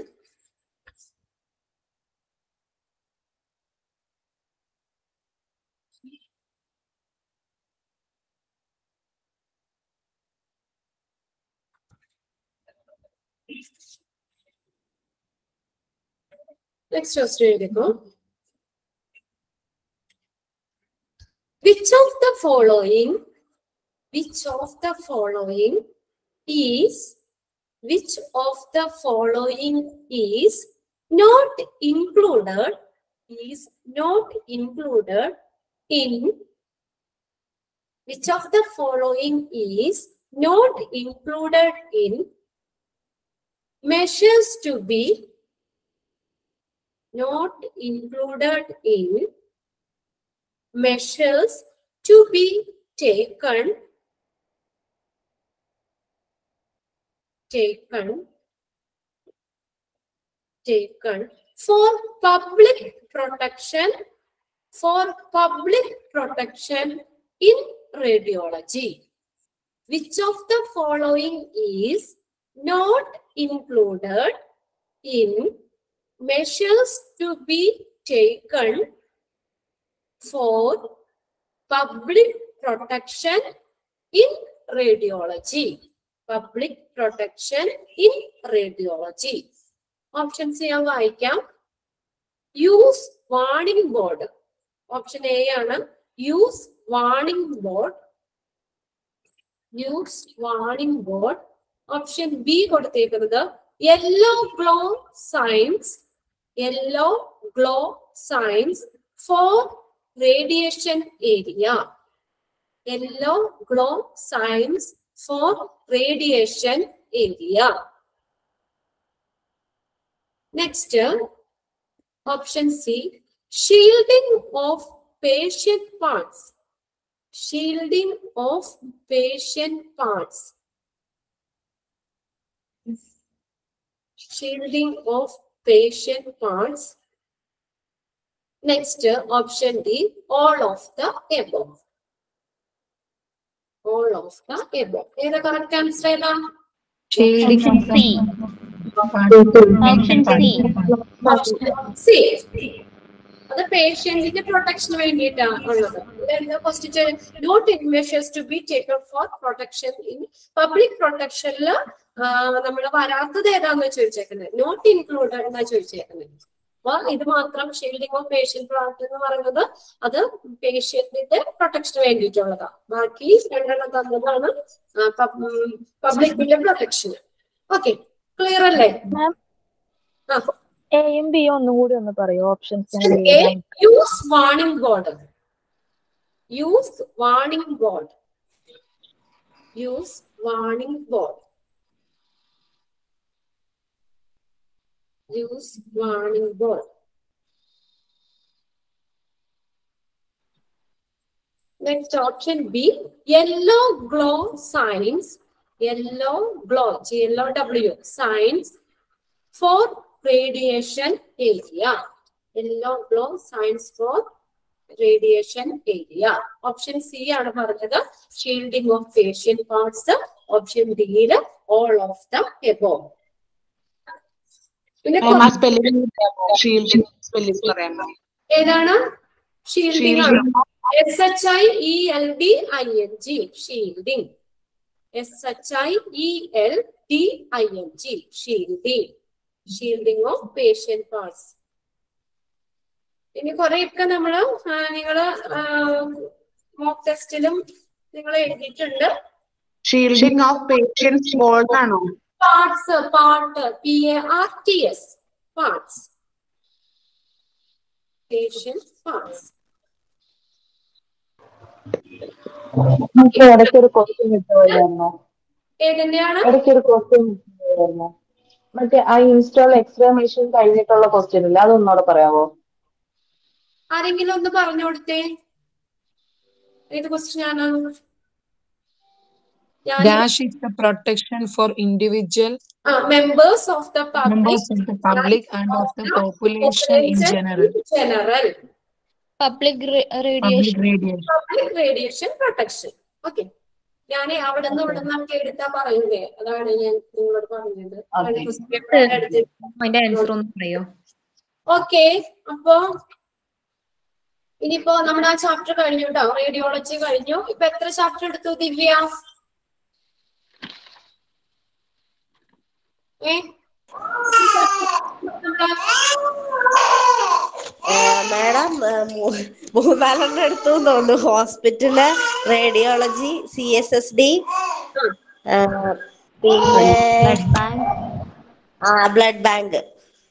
Next question എടുക്കൂ. Which of the following, which of the following is, which of the following is not included, is not included in, which of the following is not included in measures to be not included in measures to be taken taken taken for public protection for public protection in radiology which of the following is not included in measures to be taken for public protection in radiology. Public protection in radiology. Options ചെയ്യാൻ വായിക്കാം use warning board option A ആണ് use warning board use warning board option B കൊടുത്തേക്കുന്നത് yellow glow signs yellow glow signs for radiation area yellow glow signs for radiation area next option C shielding of patient parts shielding of patient parts shielding of patient parts. Next, uh, option D, all of the above. All of the above. ഏതാ correct answer ഏതാ? Option C. Option C. Option C. അത് പേഷ്യന്റിന്റെ പ്രൊട്ടക്ഷന് വേണ്ടിയിട്ടാണ് ഉള്ളത് question not in measures to be taken for protection in public പ്രൊട്ടക്ഷനിൽ നമ്മൾ വരാത്തത് ഏതാന്ന് ചോദിച്ചേക്കുന്നത് നോട്ട് ഇൻക്ലൂഡഡ് എന്നാ ചോദിച്ചേക്കുന്നത് അപ്പൊ ഇത് മാത്രം ഷീൽഡിംഗ് ഓഫ് പേഷ്യന്റ് പ്രോഡക്റ്റ് എന്ന് പറയുന്നത് അത് പേഷ്യന്റിന്റെ പ്രൊട്ടക്ഷന് വേണ്ടിയിട്ടുള്ളതാണ് ബാക്കി രണ്ടെണ്ണം തന്നതാണ് പബ്ലിക്കിന്റെ പ്രൊട്ടക്ഷന് ഓക്കെ ക്ലിയർ അല്ലേ ആ എയും ബി ഒന്നും കൂടി ഒന്ന് പറയോ options A, use warning board. Use warning board. Use warning board. Use warning board. Next option B, yellow glow signs, yellow glow, G-L-O-W, signs for radiation area. Yellow glow signs for radiation area. Option C ആണ് പറഞ്ഞത് shielding of facial parts option ഡിയിൽ all of the above പിന്നെ ma'am ആ spelling shield spelling പറയാമോ ഏതാണ് shielding ആണ് S H I E L D I N G shielding S H I E L D I N G shielding shielding of patient parts ഇനി കുറെയൊക്കെ നമ്മള് ആ, നിങ്ങള് മോക്ക് ടെസ്റ്റിലും നിങ്ങൾ എഴുതിയിട്ടുണ്ട് ഷീൽഡിംഗ് ഓഫ് പേഷ്യൻസ് ബോൾഡ് ആണോ parts part P A R T S parts patients parts നമുക്ക് ഇടയ്ക്കൊരു ക്വസ്റ്റ്യൻ കിട്ടുമായിരുന്നു ഏതിന്റെയാണ് ഇടയ്ക്കൊരു ക്വസ്റ്റ്യൻ കിട്ടുമായിരുന്നു മറ്റേ ആ ഇൻസ്റ്റാൾ എക്സ്റേ മെഷീൻ കഴിഞ്ഞിട്ടുള്ള ക്വസ്റ്റ്യൻ ഇല്ല അതൊന്നുകൂടെ പറയാമോ ആരെങ്കിലും ഒന്ന് പറഞ്ഞു കൊടുത്തേ ഏത് ക്വസ്റ്റ്യൻ ആണ് ഞാൻ Dash is the protection for individual members of the members of the public and of the population in general. General public Public radiation radiation. Public radiation protection okay ഞാൻ അവിടെ നിന്ന് ഇവിടെ നമുക്ക് എടുത്താ പറയുന്നേ അതാണ് ഞാൻ നിങ്ങളോട് പറഞ്ഞത് Okay. അതിന്റെ ആൻസർ ഒന്ന് പറയോ ഓക്കെ അപ്പോ ഇനിയിപ്പോ നമ്മുടെ ആ ചാപ്റ്റർ കഴിഞ്ഞു കേട്ടോ റേഡിയോളജി കഴിഞ്ഞു ഇപ്പൊ എത്ര ചാപ്റ്റർ എടുത്തു ദിവ്യ ഏ മാഡം മൂന്നാലെണ്ണം എടുത്തു എന്ന് തോന്നുന്നു hospital radiology C S S D പിന്നെ ആ ബ്ലഡ് ബാങ്ക്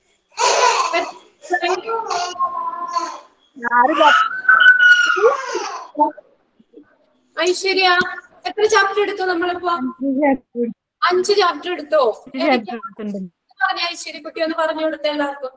ഐശ്വര്യ എത്ര ചാപ്റ്റർ എടുത്തു നമ്മളിപ്പോ അഞ്ച് ചാപ്റ്റർ എടുത്തോ പറഞ്ഞ ഐശ്വര്യ കുട്ടി ഒന്ന് പറഞ്ഞു കൊടുത്ത എല്ലാവർക്കും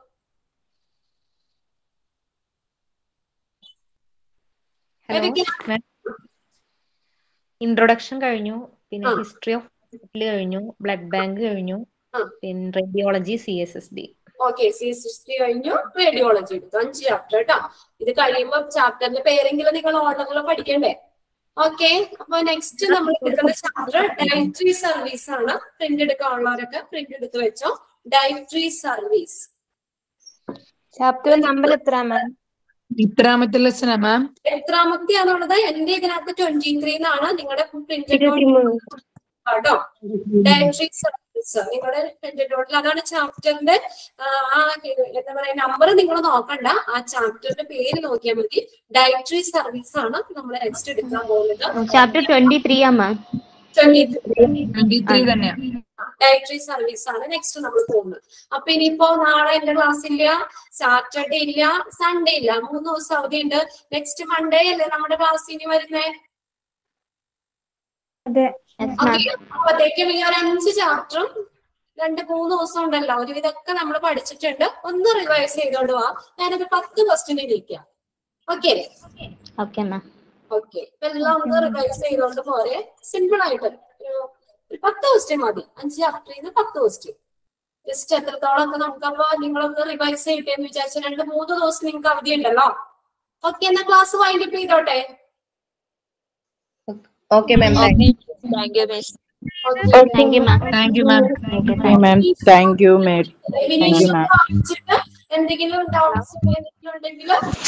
ഹലോ ഏതൊക്കെയാ? ഇൻട്രൊഡക്ഷൻ കഴിഞ്ഞു പിന്നെ ആ. ഹിസ്റ്ററി ഓഫ് ഹോസ്പിറ്റൽ കഴിഞ്ഞു ബ്ലഡ് ബാങ്ക് കഴിഞ്ഞു ആ. പിന്നെ radiology C S S D okay C sixty കഴിഞ്ഞു റേഡിയോളജി എടുത്തു അഞ്ച് ചാപ്റ്റർ കേട്ടോ ഇത് കഴിയുമ്പോ ചാപ്റ്ററിന്റെ പേരെങ്കിലും നിങ്ങൾ ഓർഡറിൽ പഠിക്കണ്ടേ ഓക്കെ അപ്പൊ നെക്സ്റ്റ് നമ്മൾ എടുക്കുന്ന ചാപ്റ്റർ ഡയറ്ററി സർവീസ് ആണ് പ്രിന്റ് എടുക്കാനുള്ളവരൊക്കെ പ്രിന്റ് എടുത്ത് വെച്ചോ ഡയറ്ററി സർവീസ് ചാപ്റ്റർ നമ്പർ എത്ര മാം ഇത്രാമത്തെ ലെസനാ മാം എത്രാമത്തെ ആണുള്ളത് എന്റെ ഇതിനകത്ത് ട്വന്റി ത്രീ എന്നാണ് നിങ്ങളുടെ പ്രിന്റ് കേട്ടോ ഡയറ്ററി സർവീസ് നിങ്ങളുടെ പ്രിന്റ് നോട്ടിൽ അതാണ് ചാപ്റ്ററിന്റെ ആ എന്താ പറയാ നമ്പർ നിങ്ങൾ നോക്കണ്ട ആ ചാപ്റ്ററിന്റെ പേര് നോക്കിയാൽ മതി ഡയറ്ററി സർവീസ് ആണ് നമ്മൾ നെക്സ്റ്റ് എടുക്കാൻ പോകുന്നത് ചാപ്റ്റർ ട്വന്റി ത്രീ ആ മാം ട്വന്റി ത്രീ തന്നെയാ ഡയറ്ററി സർവീസ് ആണ് നെക്സ്റ്റ് നമ്മൾ പോകുന്നത് അപ്പൊ ഇനിയിപ്പോ നാളെ എന്റെ ക്ലാസ് ഇല്ല സാറ്റർഡേ ഇല്ല സൺഡേ ഇല്ല മൂന്ന് ദിവസം അവധി ഉണ്ട് നെക്സ്റ്റ് മൺഡേ അല്ലേ നമ്മുടെ ക്ലാസ് ഇനി വരുന്നേ അതെ ഓക്കെ അപ്പത്തേക്കും ഈ ഒരു അഞ്ച് ചാപ്റ്ററും രണ്ട് മൂന്ന് ദിവസം ഉണ്ടല്ലോ ഒരുവിധമൊക്കെ നമ്മൾ പഠിച്ചിട്ടുണ്ട് ഒന്ന് റിവൈസ് ചെയ്തോണ്ട് പോവാ ഞാനൊരു പത്ത് ക്വസ്റ്റ്യൻ ഇരിക്കാം ഓക്കെ ഓക്കെ മാം ഓക്കെ ഇപ്പൊ എല്ലാം ഒന്ന് റിവൈസ് ചെയ്തോണ്ട് പോരെ സിമ്പിൾ ആയിട്ട് ഒരു ഒരു പത്ത് ക്വസ്റ്റ്യൻ മതി അഞ്ച് ചാപ്റ്ററിൽ നിന്ന് പത്ത് ക്വസ്റ്റ്യൻ ജസ്റ്റ് എത്രത്തോളം ഒക്കെ നമുക്കപ്പോ നിങ്ങളൊന്ന് റിവൈസ് ചെയ്യട്ടെ എന്ന് വിചാരിച്ച രണ്ട് മൂന്ന് ദിവസം നിങ്ങൾക്ക് അവധി ഉണ്ടല്ലോ ഓക്കെ എന്നാ ക്ലാസ് വൈൻഡപ്പ് ചെയ്തോട്ടെ okay ma'am thank you miss thank you ma'am thank you ma'am ma'am thank you ma'am thank you ma'am വായിച്ചിട്ട് എന്തെങ്കിലും ഡൗട്ട്സ് എന്തെങ്കിലും ഉണ്ടെങ്കിൽ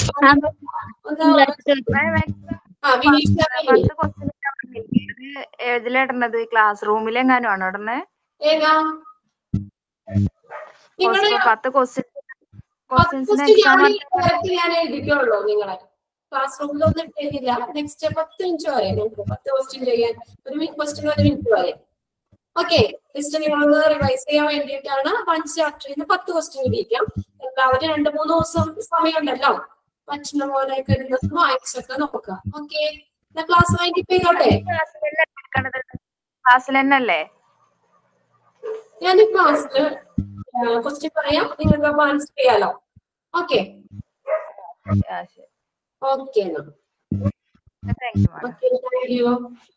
ആ വിനീഷ് എഴുതിലിടണത് ക്ലാസ് റൂമിലെങ്ങാനും ആണോ ഇടണേ ഏതാ നിങ്ങള് പത്ത് ക്വസ്റ്റ്യൻ ക്വസ്റ്റ്യൻസിന് ഫസ്റ്റ് എക്സാം ഞാൻ ഈ കാര്യത്തിൽ ഞാൻ എഴുതിക്കുള്ളൂ നിങ്ങളെ ക്ലാസ് റൂമിലൊന്നും എഴുതില്ല നെക്സ്റ്റ് പത്ത് മിനിറ്റ് വരെ ഞങ്ങൾക്ക് പത്ത് ക്വസ്റ്റ്യൻ ചെയ്യാൻ ഒരു മിനിറ്റ് ക്വസ്റ്റ്യൻ ഒരു മിനിറ്റ് വരെ ഓക്കെ ജസ്റ്റ് നിങ്ങളൊന്ന് റിവൈസ് ചെയ്യാൻ വേണ്ടിയിട്ടാണ് അഞ്ച് ചാപ്റ്ററിൽ നിന്ന് പത്ത് ക്വസ്റ്റ്യൻ ഇരിക്കാം എല്ലാവരും രണ്ട് മൂന്ന് ദിവസം സമയമുണ്ടല്ലോ പറ്റുന്ന പോലെ കരുതുന്നത് വായിച്ചൊക്കെ നോക്കാം ഓക്കെ ക്ലാസ് വൈകിട്ട് ചെയ്തോട്ടെ ക്ലാസ്സിൽ തന്നെ അല്ലേ ഞാൻ ക്ലാസ്സിൽ ക്വസ്റ്റ്യൻ പറയാം നിങ്ങൾക്ക് അപ്പൊ ആൻസർ ചെയ്യാലോ ഓക്കെ ഓക്കെ എന്നാ thank you okay thank U